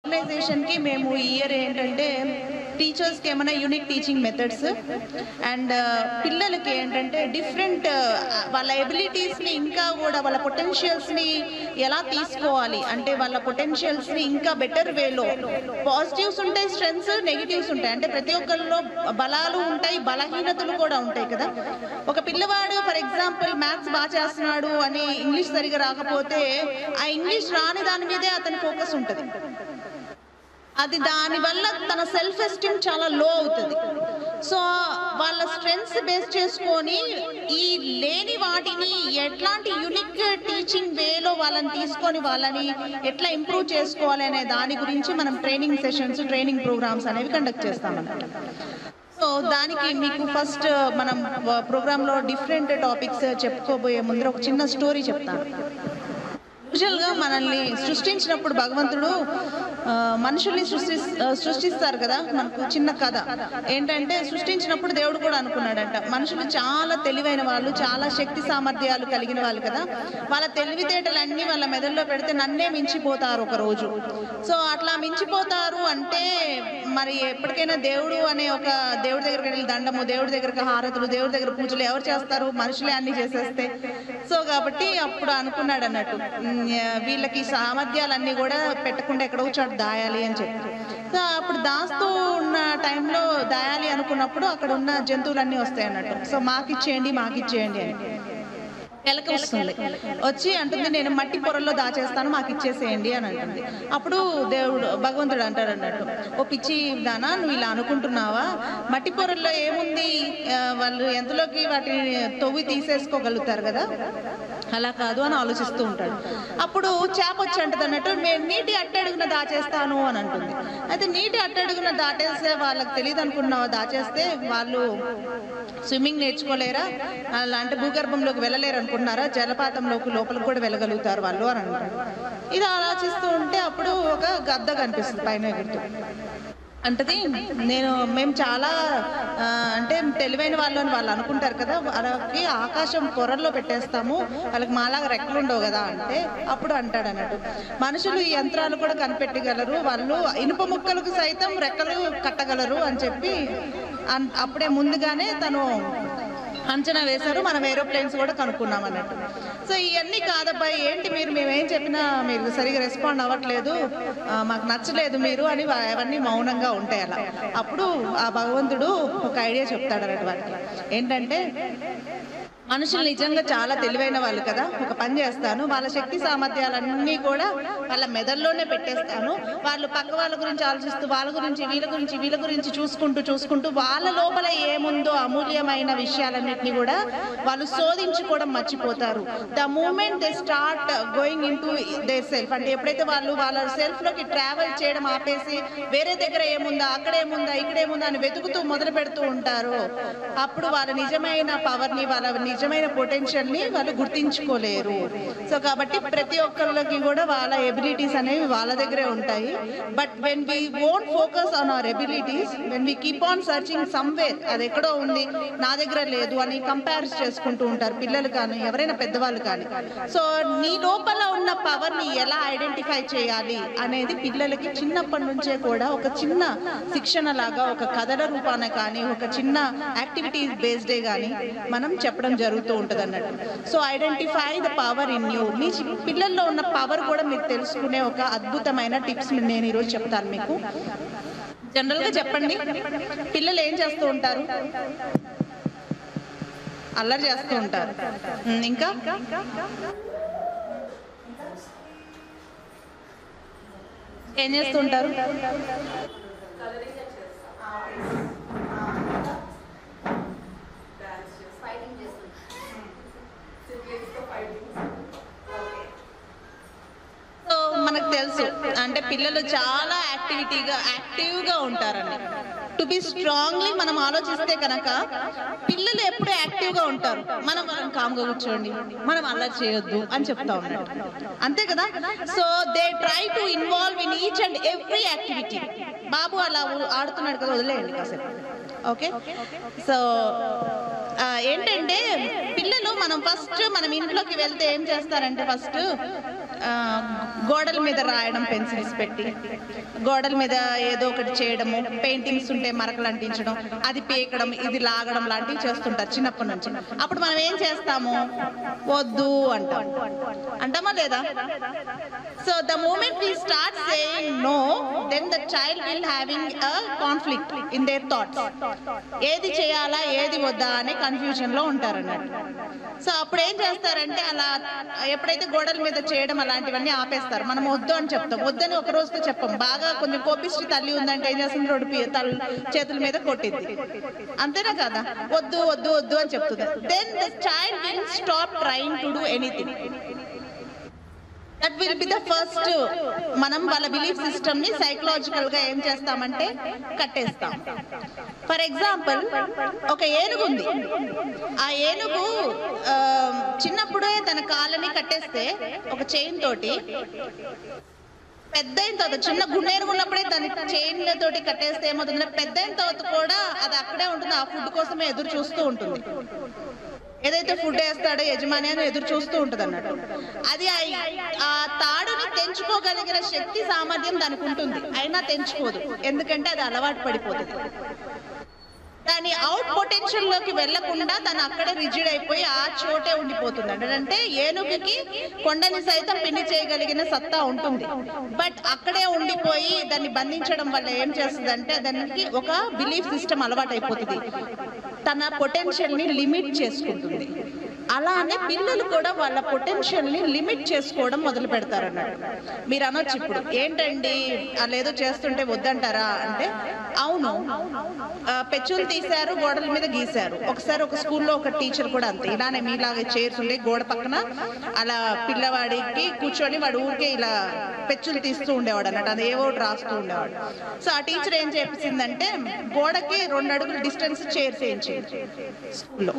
ఆర్గనైజేషన్కి మేము ఈ ఇయర్ ఏంటంటే టీచర్స్కి ఏమైనా యూనిక్ టీచింగ్ మెథడ్స్ అండ్ పిల్లలకి ఏంటంటే డిఫరెంట్ వాళ్ళ ఎబిలిటీస్ని ఇంకా కూడా వాళ్ళ పొటెన్షియల్స్ని ఎలా తీసుకోవాలి అంటే వాళ్ళ పొటెన్షియల్స్ని ఇంకా బెటర్ వేలో పాజిటివ్స్ ఉంటాయి స్ట్రెంగ్స్ నెగిటివ్స్ ఉంటాయి అంటే ప్రతి ఒక్కరిలో బలాలు ఉంటాయి బలహీనతలు కూడా ఉంటాయి కదా ఒక పిల్లవాడు ఫర్ ఎగ్జాంపుల్ మ్యాథ్స్ బాగా చేస్తున్నాడు అని ఇంగ్లీష్ సరిగా రాకపోతే ఆ ఇంగ్లీష్ రాని దాని మీదే అతని ఫోకస్ ఉంటుంది అది దానివల్ల తన సెల్ఫ్ ఎస్టీమ్ చాలా లో అవుతుంది సో వాళ్ళ స్ట్రెంగ్స్ బేస్ చేసుకొని ఈ లేని వాటిని ఎట్లాంటి యునిక్ టీచింగ్ వేలో వాళ్ళని తీసుకొని వాళ్ళని ఎట్లా ఇంప్రూవ్ చేసుకోవాలి అనే దాని గురించి మనం ట్రైనింగ్ సెషన్స్ ట్రైనింగ్ ప్రోగ్రామ్స్ అనేవి కండక్ట్ చేస్తామన్నమాట సో దానికి మీకు ఫస్ట్ మనం ప్రోగ్రాంలో డిఫరెంట్ టాపిక్స్ చెప్పుకోబోయే ముందర ఒక చిన్న స్టోరీ చెప్తాను యూజువల్గా మనల్ని సృష్టించినప్పుడు భగవంతుడు ఆ, మనుషుల్ని సృష్టి ఆ, సృష్టిస్తారు కదా మనకు చిన్న కథ ఏంటంటే సృష్టించినప్పుడు దేవుడు కూడా అనుకున్నాడంట మనుషులు చాలా తెలివైన వాళ్ళు చాలా శక్తి సామర్థ్యాలు కలిగిన వాళ్ళు కదా వాళ్ళ తెలివితేటలన్నీ వాళ్ళ మెదడులో పెడితే నన్నే మించిపోతారు ఒక రోజు సో అట్లా మించిపోతారు అంటే మరి ఎప్పటికైనా దేవుడు అనే ఒక దేవుడి దగ్గరికి వెళ్ళి దండము దేవుడి దగ్గరికి హారతులు దేవుడి దగ్గర పూజలు ఎవరు చేస్తారు మనుషులే అన్ని చేసేస్తే సో కాబట్టి అప్పుడు అనుకున్నాడు అన్నట్టు "ఉమ్, వీళ్ళకి సామర్థ్యాలన్నీ కూడా పెట్టకుండా ఎక్కడో చోట దాయాలి అని చెప్పి సో అప్పుడు దాస్తూ ఉన్న టైంలో దాయాలి అనుకున్నప్పుడు అక్కడ ఉన్న జంతువులన్నీ వస్తాయి అన్నట్టు సో మాకిచ్చేయండి మాకిచ్చేయండి అని ఎలక వస్తుంది వచ్చి అంటుంది నేను మట్టి పొరల్లో దాచేస్తాను మాకు ఇచ్చేసేయండి అని అంటుంది అప్పుడు దేవుడు భగవంతుడు అంటాడు అన్నట్టు ఓ పిచ్చి దానా నువ్వు ఇలా అనుకుంటున్నావా మట్టి పొరల్లో ఏముంది ఆ, వాళ్ళు ఎంతలోకి వాటిని తవ్వి తీసేసుకోగలుగుతారు కదా అలా కాదు అని ఆలోచిస్తూ ఉంటాడు అప్పుడు చేప వచ్చి అంటది అన్నట్టు నేను నీటి అట్టడుగున దాచేస్తాను అని అంటుంది అయితే నీటి అట్టడుగున దాటేస్తే వాళ్ళకి తెలియదు అనుకున్నావా దాచేస్తే వాళ్ళు స్విమ్మింగ్ నేర్చుకోలేరా అలా అంటే భూగర్భంలోకి వెళ్ళలేరు అనుకున్నారా జలపాతంలోకి లోపలికి కూడా వెళ్ళగలుగుతారు వాళ్ళు అని అంటారు ఇది ఆలోచిస్తూ ఉంటే అప్పుడు ఒక గద్ద కనిపిస్తుంది పైన ఎగురుతూ అంటది నేను మేము చాలా ఆ, అంటే తెలివైన వాళ్ళు అని వాళ్ళు అనుకుంటారు కదా వాళ్ళకి ఆకాశం పొరల్లో పెట్టేస్తాము వాళ్ళకి మాలాగా రెక్కలు ఉండవు కదా అంటే అప్పుడు అంటాడు అన్నట్టు మనుషులు ఈ యంత్రాలు కూడా కనిపెట్టగలరు వాళ్ళు ఇనుప ముక్కలకు సైతం రెక్కలు కట్టగలరు అని చెప్పి అన్- అప్పుడే ముందుగానే తను అంచనా వేశారు మనం ఏరోప్లేన్స్ కూడా కనుక్కున్నాం అన్నట్టు సో ఇవన్నీ కాదబ్బాయి ఏంటి మీరు మేమేం చెప్పినా మీరు సరిగా రెస్పాండ్ అవ్వట్లేదు ఆ, మాకు నచ్చలేదు మీరు అని వా- అవన్నీ మౌనంగా ఉంటాయి అలా అప్పుడు ఆ భగవంతుడు ఒక ఐడియా చెప్తాడు అన్నట్టు వారికి ఏంటంటే మనుషులు నిజంగా చాలా తెలివైన వాళ్ళు కదా ఒక పని చేస్తాను వాళ్ళ శక్తి సామర్థ్యాలన్నీ కూడా వాళ్ళ మెదడులోనే పెట్టేస్తాను వాళ్ళు పక్క వాళ్ళ గురించి ఆలోచిస్తూ వాళ్ళ గురించి వీళ్ళ గురించి వీళ్ళ గురించి చూసుకుంటూ చూసుకుంటూ వాళ్ళ లోపల ఏముందో అమూల్యమైన విషయాలన్నింటినీ కూడా వాళ్ళు శోధించుకోవడం మర్చిపోతారు the moment they start going into they self అంటే ఎప్పుడైతే వాళ్ళు వాళ్ళ సెల్ఫ్ లోకి ట్రావెల్ చేయడం ఆపేసి వేరే దగ్గర ఏముందా అక్కడ ఏముందా ఇక్కడ ఏముందా అని వెతుకుతూ మొదలు పెడుతూ ఉంటారు అప్పుడు వాళ్ళ నిజమైన పవర్ ని వాళ్ళ నిజమైన పొటెన్షియల్ ని వాళ్ళు గుర్తించుకోలేరు సో కాబట్టి ప్రతి ఒక్కళ్ళకి కూడా వాళ్ళ ఎబిలిటీస్ అనేవి వాళ్ళ దగ్గరే ఉంటాయి but when we won't focus on our abilities when we keep on searching somewhere అది ఎక్కడో ఉంది నా దగ్గర లేదు అని కంపేర్ చేసుకుంటూ ఉంటారు పిల్లలు కానీ ఎవరైనా పెద్దవాళ్ళు కానీ సో నీ లోపల ఉన్న పవర్ ని ఎలా ఐడెంటిఫై చేయాలి అనేది పిల్లలకి చిన్నప్పటి నుంచే కూడా ఒక చిన్న శిక్షణ లాగా ఒక కథల రూపాన కానీ ఒక చిన్న యాక్టివిటీస్ బేస్డే కానీ మనం చెప్పడం జరుగుతూ ఉంటుంది అన్నట్టు so identify the power in you మీ చి- పిల్లల్లో ఉన్న పవర్ కూడా మీరు తెలుసుకునే ఒక అద్భుతమైన టిప్స్ నేను ఈరోజు చెప్తాను మీకు జనరల్గా చెప్పండి పిల్లలు ఏం చేస్తూ ఉంటారు అల్లరి చేస్తూ ఉంటారు ఉమ్, ఇంకా ఏం చేస్తూ ఉంటారు సో మనకు తెలుసు అంటే పిల్లలు చాలా యాక్టివిటీగా యాక్టివ్గా ఉంటారండి టు బి స్ట్రాంగ్లీ మనం ఆలోచిస్తే కనుక పిల్లలు ఎప్పుడు యాక్టివ్గా ఉంటారు మనం మనం కామ్గా కూర్చోండి మనం అల్లరి చేయొద్దు అని చెప్తా ఉన్నాడు అంతే కదా so they try to involve in each and every activity బాబు అలా ఊ- ఆడుతున్నాడు కదా వదిలేయండి కాసేపు ఓకే సో ఆ, ఏంటంటే పిల్లలు మనం ఫస్ట్ మనం ఇంట్లోకి వెళ్తే ఏం చేస్తారంటే ఫస్ట్ గోడల మీద రాయడం పెన్సిల్స్ పెట్టి గోడల మీద ఏదో ఒకటి చేయడము పెయింటింగ్స్ ఉంటే మరకలు అంటించడం అది పీకడం ఇది లాగడం లాంటివి చేస్తుంటారు చిన్నప్పటి నుంచి అప్పుడు మనం ఏం చేస్తాము వద్దు అంటాం అంటామా లేదా so the moment we start saying no then the child will having a conflict in their thoughts ఏది చేయాలా ఏది వద్దా అనే కన్ఫ్యూజన్ లో ఉంటారు అన్నట్టు సో అప్పుడు ఏం చేస్తారంటే అలా ఎప్పుడైతే గోడల మీద చేయడం అలాంటివన్నీ ఆపేస్తారు మనం వద్దు అని చెప్తాం వద్దని ఒక రోజుతో చెప్పం బాగా కొంచెం కోపిష్టి తల్లి ఉందంటే ఏం చేస్తుంది రోడ్డు పి- తల చేతుల మీద కొట్టింది అంతేనా కదా వద్దు వద్దు వద్దు అని చెప్తుంది then the child will stop trying to do anything that will be the first మనం వాళ్ళ బిలీఫ్ సిస్టమ్ ని సైకలాజికల్ గా ఏం చేస్తామంటే కట్టేస్తాం ఫర్ ఎగ్జాంపుల్ ఒక ఏనుగు ఉంది ఆ ఏనుగు ఆ, చిన్నప్పుడే తన కాళ్ళని కట్టేస్తే ఒక చైన్ తోటి పెద్ద అయిన తర్వాత చిన్న గుండెను ఉన్నప్పుడే దాని చైన్ తోటి కట్టేస్తే ఏమవుతుంది పెద్ద అయిన తర్వాత కూడా అది అక్కడే ఉంటుంది ఆ ఫుడ్ కోసమే ఎదురు చూస్తూ ఉంటుంది ఏదైతే ఫుడ్ వేస్తాడో యజమాని అని ఎదురు చూస్తూ ఉంటుంది అన్నట్టు అది ఆ- ఆ తాడుని తెంచుకోగలిగిన శక్తి సామర్థ్యం దానికి ఉంటుంది అయినా తెంచుకోదు ఎందుకంటే అది అలవాటు పడిపోతుంది దాని అవుట్ పొటెన్షియల్ లోకి వెళ్లకుండా తను అక్కడే రిజిడ్ అయిపోయి ఆ చోటే ఉండిపోతుంది అంటే ఏనుగుకి కొండని సైతం పిన్ని చేయగలిగిన సత్తా ఉంటుంది బట్ అక్కడే ఉండిపోయి దాన్ని బంధించడం వల్ల ఏం చేస్తుంది అంటే దానికి ఒక బిలీఫ్ సిస్టమ్ అలవాటు అయిపోతుంది తన పొటెన్షియల్ ని లిమిట్ చేసుకుంటుంది అలానే పిల్లలు కూడా వాళ్ళ పొటెన్షియల్ ని లిమిట్ చేసుకోవడం మొదలు పెడతారు అన్నట్టు మీరు అనొచ్చు ఇప్పుడు ఏంటండి వాళ్ళు ఏదో చేస్తుంటే వద్దంటారా అంటే అవును ఆ, పెచ్చులు తీశారు గోడల మీద గీశారు ఒకసారి ఒక స్కూల్లో ఒక టీచర్ కూడా అంతే ఇలానే మీలాగా చైర్స్ ఉండే గోడ పక్కన అలా పిల్లవాడికి కూర్చొని వాడు ఊరికే ఇలా పెచ్చులు తీస్తూ ఉండేవాడు అన్నట్టు అది ఏవో ఒకటి రాస్తూ ఉండేవాడు సో ఆ టీచర్ ఏం చేసిందంటే గోడకి రెండు అడుగులు డిస్టెన్స్ చైర్స్ వేయించింది స్కూల్లో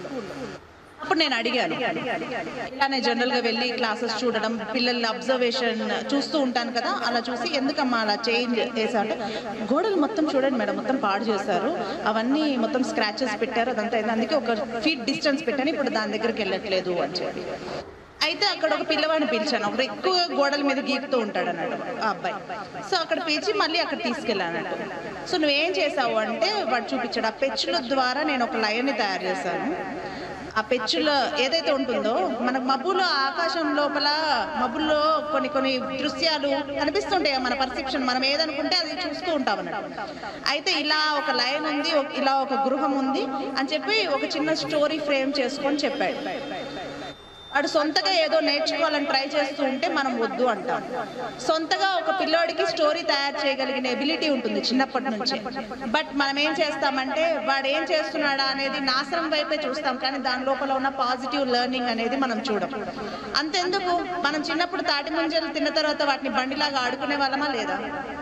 అప్పుడు నేను అడిగాను ఇలానే జనరల్ గా వెళ్ళి క్లాసెస్ చూడడం పిల్లల అబ్జర్వేషన్ చూస్తూ ఉంటాను కదా అలా చూసి ఎందుకమ్మా అలా చేంజ్ చేశా అంటే గోడలు మొత్తం చూడండి మేడం మొత్తం పాడు చేశారు అవన్నీ మొత్తం స్క్రాచెస్ పెట్టారు అదంతా అయింది. అందుకే ఒక ఫీట్ డిస్టెన్స్ పెట్టాను ఇప్పుడు దాని దగ్గరికి వెళ్ళట్లేదు అని చెప్పి అయితే అక్కడ ఒక పిల్లవాడిని పిలిచాను ఒకడు ఎక్కువ గోడల మీద గీకుతూ ఉంటాడు అన్నాడు ఆ అబ్బాయి సో అక్కడ పిలిచి మళ్ళీ అక్కడ తీసుకెళ్ళాను అన్నట్టు సో నువ్వేం చేసావు అంటే వాడు చూపించాడు ఆ పెచ్చుల ద్వారా నేను ఒక లయన్ని తయారు చేశాను ఆ పెచ్చులో ఏదైతే ఉంటుందో మనకు మబ్బులో ఆకాశం లోపల మబ్బుల్లో కొన్ని కొన్ని దృశ్యాలు కనిపిస్తుంటాయి మన పర్సెప్షన్ మనం ఏదనుకుంటే అది చూస్తూ ఉంటాం అన్నట్టు అయితే ఇలా ఒక లైన్ ఉంది ఒక- ఇలా ఒక గృహం ఉంది అని చెప్పి ఒక చిన్న స్టోరీ ఫ్రేమ్ చేసుకొని చెప్పాడు వాడు సొంతగా ఏదో నేర్చుకోవాలని ట్రై చేస్తూ ఉంటే మనం వద్దు అంటాం సొంతగా ఒక పిల్లోడికి స్టోరీ తయారు చేయగలిగిన ఎబిలిటీ ఉంటుంది చిన్నప్పటి నుంచి బట్ మనం ఏం చేస్తామంటే వాడు ఏం చేస్తున్నాడా అనేది నాశనం వైపే చూస్తాం కానీ దాని లోపల ఉన్న పాజిటివ్ లెర్నింగ్ అనేది మనం చూడం అంతెందుకు మనం చిన్నప్పుడు తాటి ముంజలు తిన్న తర్వాత వాటిని బండిలాగా ఆడుకునే వాళ్ళమా లేదా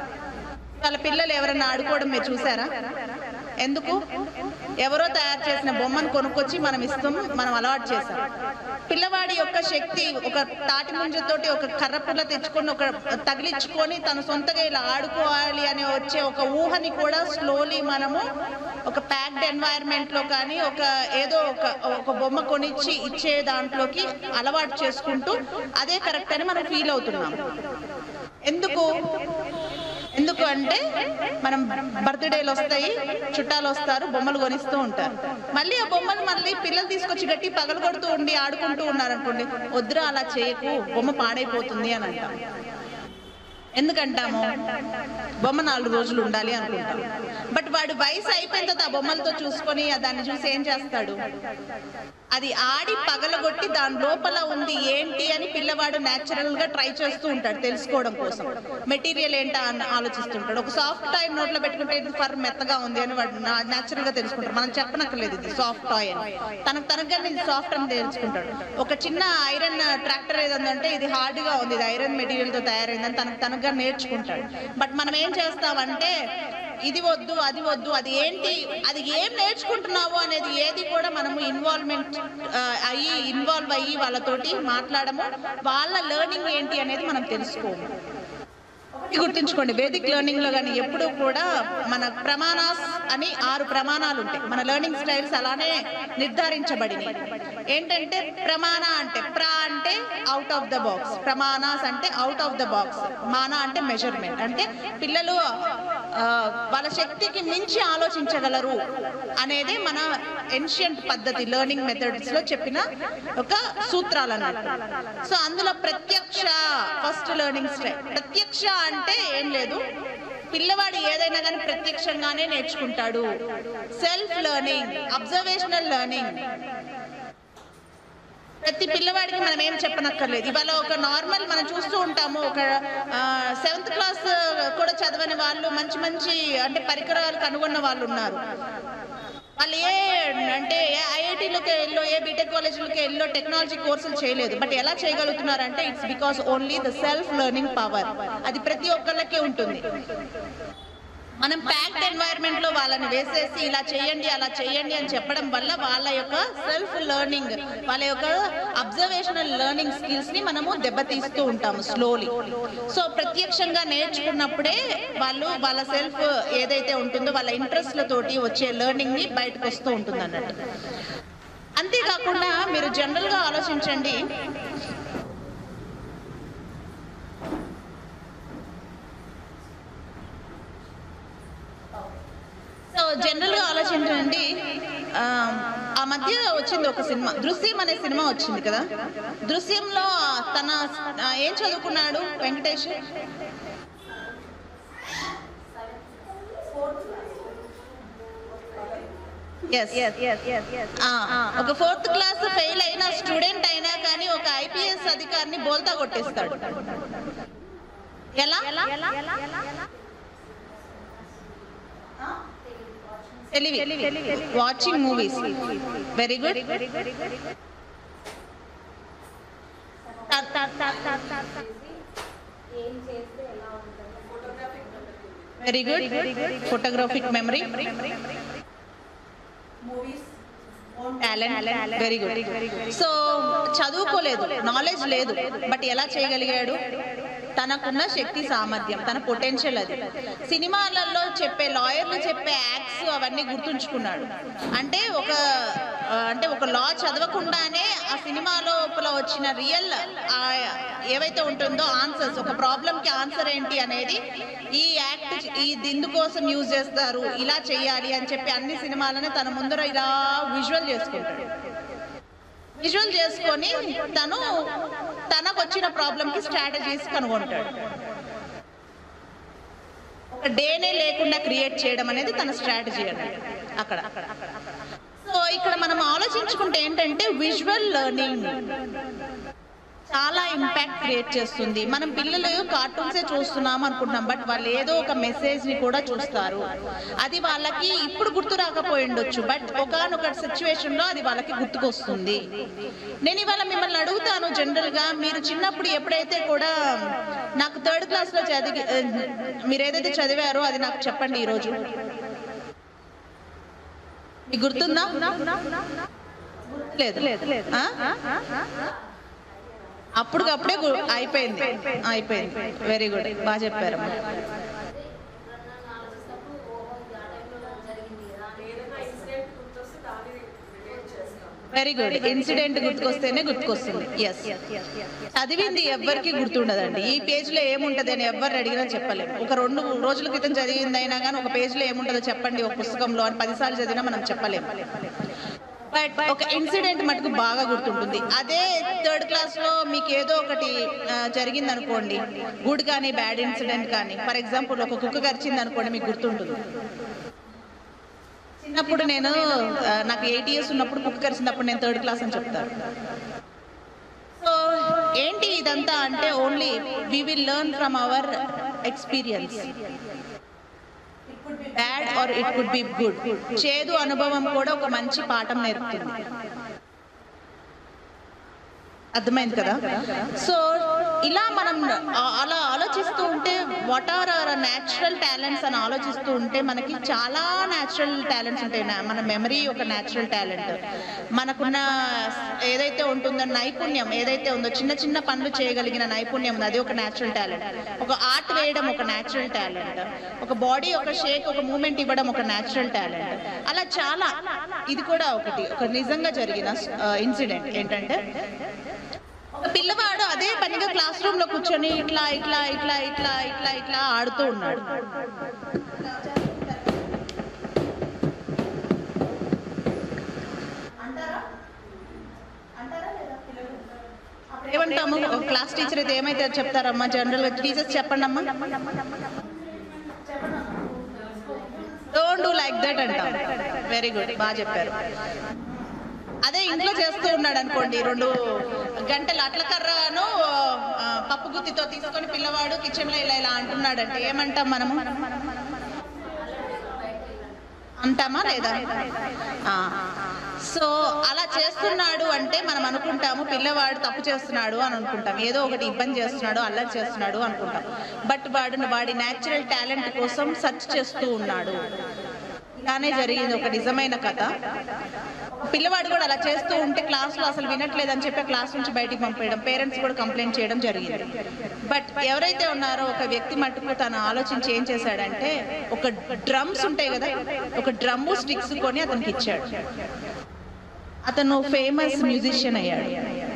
వాళ్ళ పిల్లలు ఎవరైనా ఆడుకోవడం మీరు చూసారా ఎందుకు ఎవరో తయారు చేసిన బొమ్మను కొనుక్కొచ్చి మనం ఇస్తాం మనం అలవాటు చేసాం పిల్లవాడి యొక్క శక్తి ఒక తాటి ముంజతోటి ఒక కర్ర పుల్ల తెచ్చుకొని ఒక తగిలించుకొని తను సొంతగా ఇలా ఆడుకోవాలి అని వచ్చే ఒక ఊహని కూడా స్లోలీ మనము ఒక ప్యాక్డ్ ఎన్వైరన్మెంట్ లో కానీ ఒక ఏదో ఒక ఒక బొమ్మ కొనిచ్చి ఇచ్చే దాంట్లోకి అలవాటు చేసుకుంటూ అదే కరెక్ట్ అని మనం ఫీల్ అవుతున్నాం ఎందుకు ఎందుకు అంటే మనం బర్త్డేలు వస్తాయి చుట్టాలు వస్తారు బొమ్మలు కొనిస్తూ ఉంటారు మళ్ళీ ఆ బొమ్మలు మళ్ళీ పిల్లలు తీసుకొచ్చి గట్టి పగలు కొడుతూ ఉండి ఆడుకుంటూ ఉన్నారు అనుకోండి వద్దురా అలా చేయకు బొమ్మ పాడైపోతుంది అని అంటాం ఎందుకంటాము బొమ్మ నాలుగు రోజులు ఉండాలి అనుకుంటాం బట్ వాడు వయసు అయిపోయిన తర్వాత ఆ బొమ్మలతో చూసుకొని ఆ దాన్ని చూసి ఏం చేస్తాడు అది ఆడి పగలగొట్టి దాని లోపల ఉంది ఏంటి అని పిల్లవాడు న్యాచురల్ గా ట్రై చేస్తూ ఉంటాడు తెలుసుకోవడం కోసం మెటీరియల్ ఏంటా అని ఆలోచిస్తుంటాడు ఒక సాఫ్ట్ టాయ్ నోట్లో పెట్టుకుంటే ఇది ఫర్ మెత్తగా ఉంది అని వాడు న్యాచురల్ గా తెలుసుకుంటాడు మనం చెప్పనక్కర్లేదు ఇది సాఫ్ట్ టాయ్ అని తనకు తనగానే ఇది సాఫ్ట్ అని తెలుసుకుంటాడు ఒక చిన్న ఐరన్ ట్రాక్టర్ ఏదంటే ఇది హార్డ్ గా ఉంది ఇది ఐరన్ మెటీరియల్ తో తయారైందని తనకు తనగా నేర్చుకుంటాడు బట్ మనం ఏం చేస్తామంటే ఇది వద్దు అది వద్దు అది ఏంటి అది ఏం నేర్చుకుంటున్నావు అనేది ఏది కూడా మనము ఇన్వాల్వ్మెంట్ అయ్యి ఇన్వాల్వ్ అయ్యి వాళ్ళతోటి మాట్లాడము వాళ్ళ లెర్నింగ్ ఏంటి అనేది మనం తెలుసుకోము ఒక గుర్తుంచుకోండి వేదిక్ లెర్నింగ్ లో కానీ ఎప్పుడూ కూడా మన ప్రమాణాస్ అని ఆరు ప్రమాణాలు ఉంటాయి మన లెర్నింగ్ స్టైల్స్ అలానే నిర్ధారించబడినాయి ఏంటంటే ప్రమాణ అంటే ప్ర అంటే అవుట్ ఆఫ్ ద బాక్స్ ప్రమాణాస్ అంటే అవుట్ ఆఫ్ ద బాక్స్ మాన అంటే మెజర్మెంట్ అంటే పిల్లలు ఆ, వాళ్ళ శక్తికి మించి ఆలోచించగలరు అనేది మన ఎన్షియంట్ పద్ధతి లెర్నింగ్ మెథడ్స్ లో చెప్పిన ఒక సూత్రాలు అన్నట్టు సో అందులో ప్రత్యక్ష ఫస్ట్ లెర్నింగ్ స్టైల్ ప్రత్యక్ష అంటే ఏం లేదు పిల్లవాడు ఏదైనా కానీ ప్రత్యక్షంగానే నేర్చుకుంటాడు సెల్ఫ్ లెర్నింగ్ అబ్జర్వేషనల్ లెర్నింగ్ ప్రతి పిల్లవాడికి మనం ఏం చెప్పనక్కర్లేదు ఇవాళ ఒక నార్మల్ మనం చూస్తూ ఉంటాము ఒక సెవెంత్ క్లాస్ కూడా చదవని వాళ్ళు మంచి మంచి అంటే పరికరాలు కనుగొన్న వాళ్ళు ఉన్నారు వాళ్ళు ఏ అంటే ఏ ఐఐటీలోకి వెళ్ళో ఏ బీటెక్ కాలేజీలోకి వెళ్ళో టెక్నాలజీ కోర్సులు చేయలేదు బట్ ఎలా చేయగలుగుతున్నారంటే it's because only the self learning power అది ప్రతి ఒక్కళ్ళకి ఉంటుంది మనం ప్యాక్డ్ ఎన్వైరన్మెంట్ లో వాళ్ళని వేసేసి ఇలా చేయండి అలా చేయండి అని చెప్పడం వల్ల వాళ్ళ యొక్క సెల్ఫ్ లెర్నింగ్ వాళ్ళ యొక్క అబ్జర్వేషనల్ లెర్నింగ్ స్కిల్స్ ని మనము దెబ్బతీస్తూ ఉంటాము స్లోలీ సో ప్రత్యక్షంగా నేర్చుకున్నప్పుడే వాళ్ళు వాళ్ళ సెల్ఫ్ ఏదైతే ఉంటుందో వాళ్ళ ఇంట్రెస్ట్లతోటి వచ్చే లెర్నింగ్ ని బయటకు వస్తూ ఉంటుంది అన్నట్టు అంతేకాకుండా మీరు జనరల్ గా ఆలోచించండి సో జనరల్ గా ఆలోచించండి ఆ, ఆ మధ్య వచ్చింది ఒక సినిమా దృశ్యం అనే సినిమా వచ్చింది కదా దృశ్యంలో తన ఆ, ఏం చదువుకున్నాడు వెంకటేష్ ఎస్ ఒక ఫోర్త్ క్లాస్ ఫెయిల్ అయిన స్టూడెంట్ అయినా కానీ ఒక ఐపీఎస్ అధికారిని బోల్తా కొట్టేస్తాడు ఎలా తెలివి watching movies very good very good photographic memory talent very good so చదువుకోలేదు నాలెడ్జ్ లేదు బట్ ఎలా చేయగలిగాడు తనకున్న శక్తి సామర్థ్యం తన పొటెన్షియల్ అది సినిమాలలో చెప్పే లాయర్లు చెప్పే యాక్ట్స్ అవన్నీ గుర్తుంచుకున్నాడు అంటే ఒక ఆ, అంటే ఒక లా చదవకుండానే ఆ సినిమా లోపల వచ్చిన రియల్ ఏవైతే ఉంటుందో ఆన్సర్స్ ఒక ప్రాబ్లం కి ఆన్సర్ ఏంటి అనేది ఈ యాక్ట్ ఈ ఇందుకోసం యూజ్ చేస్తారు ఇలా చేయాలి అని చెప్పి అన్ని సినిమాలని తన ముందర ఇలా విజువల్ చేసుకుంటాడు విజువల్ చేసుకొని తను తనకు వచ్చిన ప్రాబ్లం కి స్ట్రాటజీస్ కనుగొంటాడు ఒక డేనే లేకుండా క్రియేట్ చేయడం అనేది తన స్ట్రాటజీ అన్నట్టు అక్కడ సో ఇక్కడ మనం ఆలోచించుకుంటే ఏంటంటే విజువల్ లెర్నింగ్ చాలా ఇంపాక్ట్ క్రియేట్ చేస్తుంది మనం పిల్లలు కార్టూన్సే చూస్తున్నాం అనుకుంటున్నాం బట్ వాళ్ళు ఏదో ఒక మెసేజ్ ని కూడా చూస్తారు అది వాళ్ళకి ఇప్పుడు గుర్తు రాకపోయి ఉండొచ్చు బట్ ఒకనొక సిచ్యువేషన్ లో అది వాళ్ళకి గుర్తుకొస్తుంది నేను ఇవాళ మిమ్మల్ని అడుగుతాను జనరల్ గా మీరు చిన్నప్పుడు ఎప్పుడైతే కూడా నాకు థర్డ్ క్లాస్ లో చదివి మీరు ఏదైతే చదివారో అది నాకు చెప్పండి ఈరోజు మీకు గుర్తుందా లేదు లేదు అప్పటికప్పుడే గు- అయిపోయింది అయిపోయింది వెరీ గుడ్ బాగా చెప్పారు వెరీ గుడ్ ఇన్సిడెంట్ గుర్తుకొస్తేనే గుర్తుకొస్తుంది ఎస్ చదివింది ఎవ్వరికి గుర్తుండదండి ఈ పేజ్ లో ఏముంటది అని ఎవరు అడిగినా చెప్పలేము ఒక రెండు రోజుల క్రితం చదివింది అయినా కానీ ఒక పేజ్ లో ఏముంటుందో చెప్పండి ఒక పుస్తకంలో అని పదిసార్లు చదివినా మనం చెప్పలేము బట్ ఒక ఇన్సిడెంట్ మటుకు బాగా గుర్తుంటుంది అదే థర్డ్ క్లాస్ లో మీకు ఏదో ఒకటి జరిగింది అనుకోండి గుడ్ కానీ బ్యాడ్ ఇన్సిడెంట్ కానీ ఫర్ ఎగ్జాంపుల్ ఒక కుక్క కరిచింది అనుకోండి మీకు గుర్తుంటుంది చిన్నప్పుడు నేను ఆ, నాకు ఎయిట్ ఇయర్స్ ఉన్నప్పుడు కుక్క కరిచినప్పుడు నేను థర్డ్ క్లాస్ అని చెప్తాను సో ఏంటి ఇదంతా అంటే only we will learn from our experience bad or it could be good చేదు అనుభవం కూడా ఒక మంచి పాఠం నేర్పుతుంది అర్థమైంది కదా సో ఇలా మనం ఆ- అలా ఆలోచిస్తూ ఉంటే what are our natural talents అని ఆలోచిస్తూ ఉంటే మనకి చాలా న్యాచురల్ టాలెంట్స్ ఉంటాయి నా- మన మెమరీ ఒక న్యాచురల్ టాలెంట్ మనకున్న ఏదైతే ఉంటుందో నైపుణ్యం ఏదైతే ఉందో చిన్న చిన్న పనులు చేయగలిగిన నైపుణ్యం ఉంది అది ఒక న్యాచురల్ టాలెంట్ ఒక ఆర్ట్ వేయడం ఒక న్యాచురల్ టాలెంట్ ఒక బాడీ ఒక షేక్ ఒక మూమెంట్ ఇవ్వడం ఒక న్యాచురల్ టాలెంట్ అలా చాలా ఇది కూడా ఒకటి ఒక నిజంగా జరిగిన ఇన్సిడెంట్ ఏంటంటే ఒక పిల్లవాడు అదే పనిగా క్లాస్ రూమ్ లో కూర్చొని ఇట్లా ఇట్లా ఇట్లా ఇట్లా ఇట్లా ఇట్లా ఆడుతూ ఉన్నాడు ఏమంటాము క్లాస్ టీచర్ అయితే ఏమైతే చెప్తారమ్మా జనరల్ టీచర్స్ చెప్పండి అమ్మా డోంట్ డూ లైక్ దట్ అంటాం వెరీ గుడ్ బాగా చెప్పారు అదే ఇంట్లో చేస్తూ ఉన్నాడు అనుకోండి రెండు గంటలు అట్ల కర్రను ఆ, పప్పు గుత్తితో తీసుకొని పిల్లవాడు కిచెన్ లో ఇలా ఇలా అంటున్నాడంటే ఏమంటాం మనము అంటామా లేదా ఆ. సో అలా చేస్తున్నాడు అంటే మనం అనుకుంటాము పిల్లవాడు తప్పు చేస్తున్నాడు అని అనుకుంటాం ఏదో ఒకటి ఇబ్బంది చేస్తున్నాడు అల్లరి చేస్తున్నాడు అనుకుంటాం బట్ వాడు వాడి న్యాచురల్ టాలెంట్ కోసం సెర్చ్ చేస్తూ ఉన్నాడు ఇలానే జరిగింది ఒక నిజమైన కథ పిల్లవాడు కూడా అలా చేస్తూ ఉంటే క్లాస్ లో అసలు వినట్లేదని చెప్పి క్లాస్ నుంచి బయటికి పంపేయడం పేరెంట్స్ కూడా కంప్లైంట్ చేయడం జరిగింది బట్ ఎవరైతే ఉన్నారో ఒక వ్యక్తి మట్టుకు తను ఆలోచించి ఏం చేశాడంటే ఒక డ్రమ్స్ ఉంటాయి కదా ఒక డ్రమ్ స్టిక్స్ కొని అతనికి ఇచ్చాడు అతను ఫేమస్ మ్యూజిషియన్ అయ్యాడు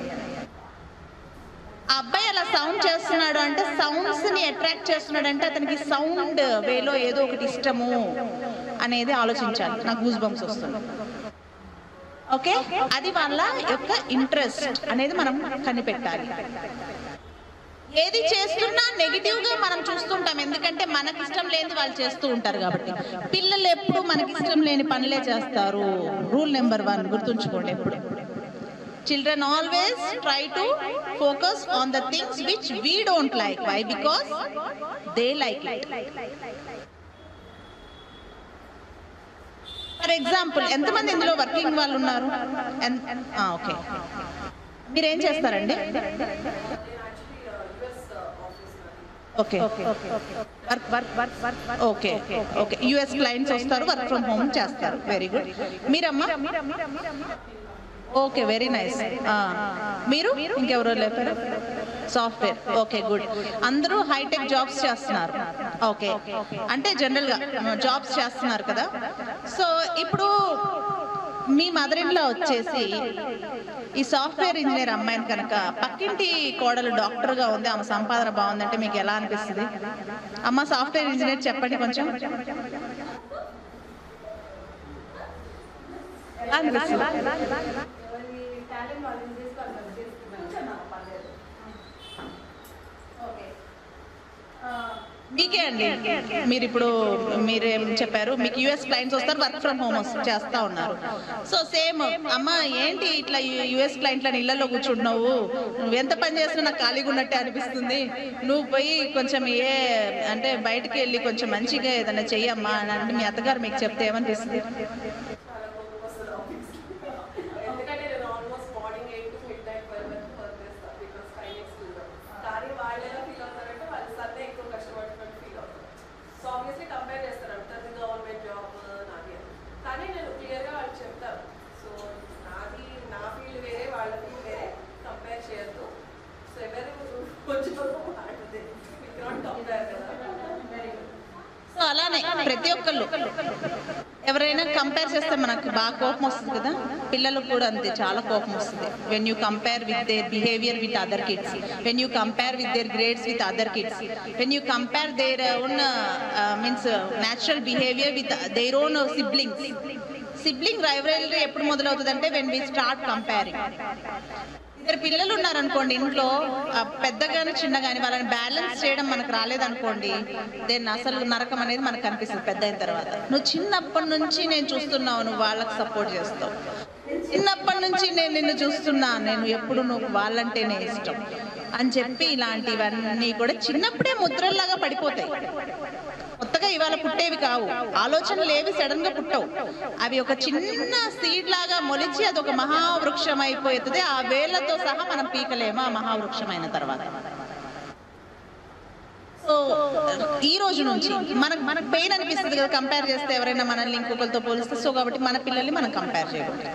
ఆ అబ్బాయి అలా సౌండ్ చేస్తున్నాడు అంటే సౌండ్స్ ని అట్రాక్ట్ చేస్తున్నాడు అంటే అతనికి సౌండ్ వేలో ఏదో ఒకటి ఇష్టము అనేది ఆలోచించాలి నాకు గూస్ బంప్స్ వస్తుంది ఓకే అది వాళ్ళ యొక్క ఇంట్రెస్ట్ అనేది మనం కనిపెట్టాలి ఏది చేస్తున్నా నెగిటివ్ గా మనం చూస్తుంటాం ఎందుకంటే మనకి ఇష్టం లేనిది వాళ్ళు చేస్తూ ఉంటారు కాబట్టి పిల్లలు ఎప్పుడు మనకి ఇష్టం లేని పనులే చేస్తారు రూల్ నెంబర్ వన్ గుర్తుంచుకోండి ఎప్పుడు children always try to focus on the things which we don't like why because they like it for example ఎంతమంది ఇందులో వర్కింగ్ వాళ్ళు ఉన్నారు ఓకే మీరేం చేస్తారండి okay work work work work okay okay US clients వస్తారు work from home చేస్తారు very good మీరమ్మా okay very nice మీరు ఇంకెవరో లేపారు సాఫ్ట్వేర్ ఓకే గుడ్ అందరూ హైటెక్ జాబ్స్ చేస్తున్నారు ఓకే అంటే జనరల్ గా జాబ్స్ చేస్తున్నారు కదా సో ఇప్పుడు మీ మదర్ ఇన్ వచ్చేసి ఈ సాఫ్ట్వేర్ ఇంజనీర్ అమ్మాయిని కనుక పక్కింటి కోడలు డాక్టర్ గా ఉంది ఆమె సంపాదన బాగుందంటే మీకు ఎలా అనిపిస్తుంది అమ్మ సాఫ్ట్వేర్ ఇంజనీర్ చెప్పండి కొంచెం ఎలా అనిపిస్తుంది మీకే అండి మీరు ఇప్పుడు మీరు ఏం చెప్పారు మీకు యుఎస్ క్లయింట్స్ వస్తారు వర్క్ ఫ్రమ్ హోమ్ చేస్తా ఉన్నారు సో సేమ్ అమ్మ ఏంటి ఇట్లా యుఎస్ క్లయింట్ల ఇళ్లలో కూర్చుంటున్నావు నువ్వు ఎంత పని చేసినా నాకు ఖాళీగా ఉన్నట్టే అనిపిస్తుంది నువ్వు పోయి కొంచెం ఏ అంటే బయటికి వెళ్ళి కొంచెం మంచిగా ఏదైనా చెయ్యమ్మా అని అంటే మీ అత్తగారు మీకు చెప్తే ఏమనిపిస్తుంది ఎందుకంటే నేను almost morning eight to midnight twelve వరకు వర్క్ చేస్తాను బికాస్ టైం ఎక్స్క్లూజివ్ కానీ వాళ్ళు ఎలా ఫీల్ అవుతారంటే వాళ్ళు సన్నే ఎక్కువ కష్టపడుతున్నట్టు ఫీల్ అవుతారు సో ఆబ్వియస్లీ కంపేర్ చేస్తారు అంతది గవర్నమెంట్ జాబ్ నాది అని కానీ నేను క్లియర్గా వాళ్ళకి చెప్తాను సో నాది నా ఫీల్డ్ వేరే వాళ్ళ ఫీల్డ్ వేరే కంపేర్ చేయొద్దు సో ఎవరు కొంచెం వాడుతుంది వీ కెనాట్ కంపేర్ కదా వెరీ గుడ్ సో అలానే ప్రతి ఒక్కళ్ళు ఎవరైనా కంపేర్ చేస్తే మనకు బాగా కోపం వస్తుంది కదా పిల్లలకు కూడా అంతే చాలా కోపం వస్తుంది when you compare with their behaviour with other kids when you compare with their grades with other kids when you compare their own means natural behaviour with their own siblings sibling rivalry ఎప్పుడు మొదలవుతుంది అంటే when we start comparing ఇద్దరు పిల్లలు ఉన్నారనుకోండి ఇంట్లో ఆ పెద్దగాని చిన్నగాని వాళ్ళని balance చేయడం మనకు రాలేదనుకోండి దెన్ అసలు నరకం అనేది మనకు కనిపిస్తుంది పెద్ద అయిన తర్వాత నువ్వు చిన్నప్పటి నుంచి నేను చూస్తున్నావు నువ్వు వాళ్ళకి సపోర్ట్ చేస్తావు చిన్నప్పటి నుంచి నేను నిన్ను చూస్తున్నా నేను ఎప్పుడు నువ్వు వాళ్ళంటేనే ఇష్టం అని చెప్పి ఇలాంటివన్నీ కూడా చిన్నప్పుడే ముద్రల్లాగా పడిపోతాయి కొత్తగా ఇవాళ పుట్టేవి కావు ఆలోచనలు ఏవి సడన్ గా పుట్టవు అవి ఒక చిన్న సీడ్ లాగా మొలిచి అది ఒక మహావృక్షం అయిపోతుంది ఆ వేళ్లతో సహా మనం పీకలేము ఆ మహావృక్షం అయిన తర్వాత సో ఈ రోజు నుంచి మనకు మనకు పెయిన్ అనిపిస్తుంది కదా కంపేర్ చేస్తే ఎవరైనా మనల్ని ఇంకొకరితో పోలిస్తే సో కాబట్టి మన పిల్లల్ని మనం కంపేర్ చేయకూడదు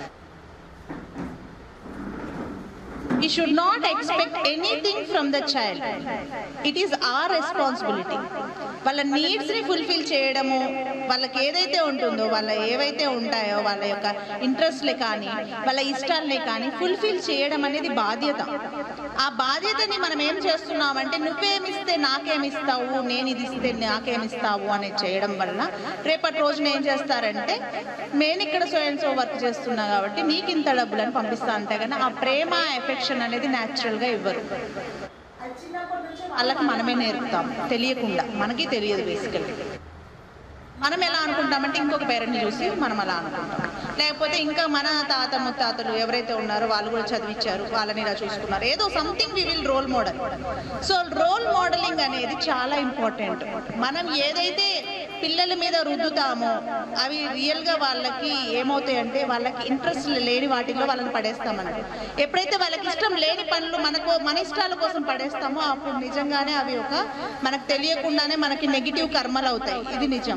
we should not expect anything from the child it is our responsibility వాళ్ళ నీడ్స్ ని ఫుల్ఫిల్ చేయడము వాళ్ళకి ఏదైతే ఉంటుందో వాళ్ళ ఏవైతే ఉంటాయో వాళ్ళ యొక్క ఇంట్రెస్ట్లే కానీ వాళ్ళ ఇష్టాలనే కానీ ఫుల్ఫిల్ చేయడం అనేది బాధ్యత ఆ బాధ్యతని మనం ఏం చేస్తున్నామంటే నువ్వేమిస్తే నాకేమిస్తావు నేను ఇది ఇస్తే నాకేమిస్తావు అనేది చేయడం వల్ల రేపటి రోజున ఏం చేస్తారంటే నేను ఇక్కడ సో అండ్ సో వర్క్ చేస్తున్నా కాబట్టి మీకు ఇంత డబ్బులని పంపిస్తా అంటే కానీ ఆ ప్రేమ ఎఫెక్షన్ అనేది natural గా ఇవ్వరు వాళ్ళకి మనమే నేర్పుతాం తెలియకుండా మనకి తెలియదు బేసికల్లీ మనం ఎలా అనుకుంటామంటే ఇంకొక పేరెంట్ని చూసి మనం అలా అనుకుంటాం లేకపోతే ఇంకా మన తాత ముత్తాతలు ఎవరైతే ఉన్నారో వాళ్ళు కూడా చదివించారు వాళ్ళని ఇలా చూసుకున్నారు ఏదో something we will role model so role modelling అనేది చాలా ఇంపార్టెంట్ మనం ఏదైతే పిల్లల మీద రుద్దుతామో అవి రియల్గా వాళ్ళకి ఏమవుతాయంటే వాళ్ళకి ఇంట్రెస్ట్ లేని వాటిల్లో వాళ్ళని పడేస్తాం అన్నట్టు ఎప్పుడైతే వాళ్ళకి ఇష్టం లేని పనులు మనకు మన ఇష్టాల కోసం పడేస్తామో అప్పుడు నిజంగానే అవి ఒక మనకు తెలియకుండానే మనకి నెగిటివ్ కర్మలు అవుతాయి ఇది నిజం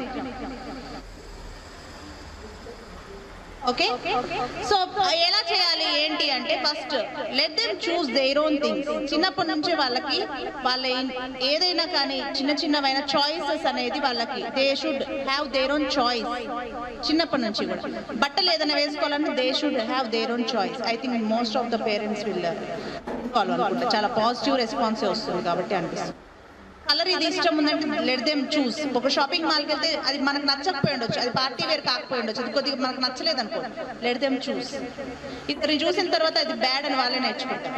ఓకే సో ఎలా చేయాలి ఏంటి అంటే first let them choose their own things చిన్నప్పటి నుంచి వాళ్ళకి వాళ్ళ ఇన్- ఏదైనా కానీ చిన్న చిన్నవైన చాయిసెస్ అనేది వాళ్ళకి they should have their own choice చిన్నప్పటి నుంచి కూడా బట్టలు ఏదైనా వేసుకోవాలంటే they should have their own choice I think most of the parents will involve అనుకుంటా చాలా పాజిటివ్ రెస్పాన్సే వస్తుంది కాబట్టి అనిపిస్తుంది కలర్ ఇది ఇష్టం ఉందంటే లెట్ దెమ్ చూస్ ఒక షాపింగ్ మాల్కి వెళ్తే అది మనకు నచ్చకపోయి ఉండొచ్చు అది పార్టీ వేర్ కాకపోయి ఉండొచ్చు అది కొద్దిగా మనకు నచ్చలేదు అనుకో లెట్ దెమ్ చూస్ ఇద్దరిని చూసిన తర్వాత అది బ్యాడ్ అని వాళ్ళే నేర్చుకుంటారు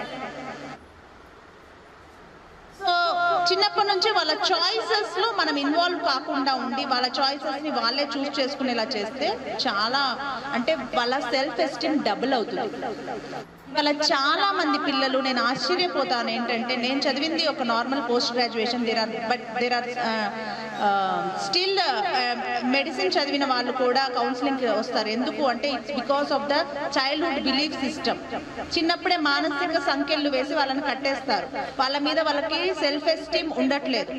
సో చిన్నప్పటి నుంచి వాళ్ళ చాయిసెస్ లో మనం ఇన్వాల్వ్ కాకుండా ఉండి వాళ్ళ చాయిసెస్ ని వాళ్ళే చూస్ చేసుకునేలా చేస్తే చాలా అంటే వాళ్ళ సెల్ఫ్ ఎస్టీమ్ డబుల్ అవుతుంది వాళ్ళ చాలా మంది పిల్లలు నేను ఆశ్చర్యపోతాను ఏంటంటే నేను చదివింది ఒక normal post graduation there are but there are still medicine చదివిన వాళ్ళు కూడా కౌన్సిలింగ్ వస్తారు ఎందుకు అంటే it's because of the childhood belief system చిన్నప్పుడే మానసిక సంఖ్యలు వేసి వాళ్ళని కట్టేస్తారు వాళ్ళ మీద వాళ్ళకి సెల్ఫ్ ఎస్టీమ్ ఉండట్లేదు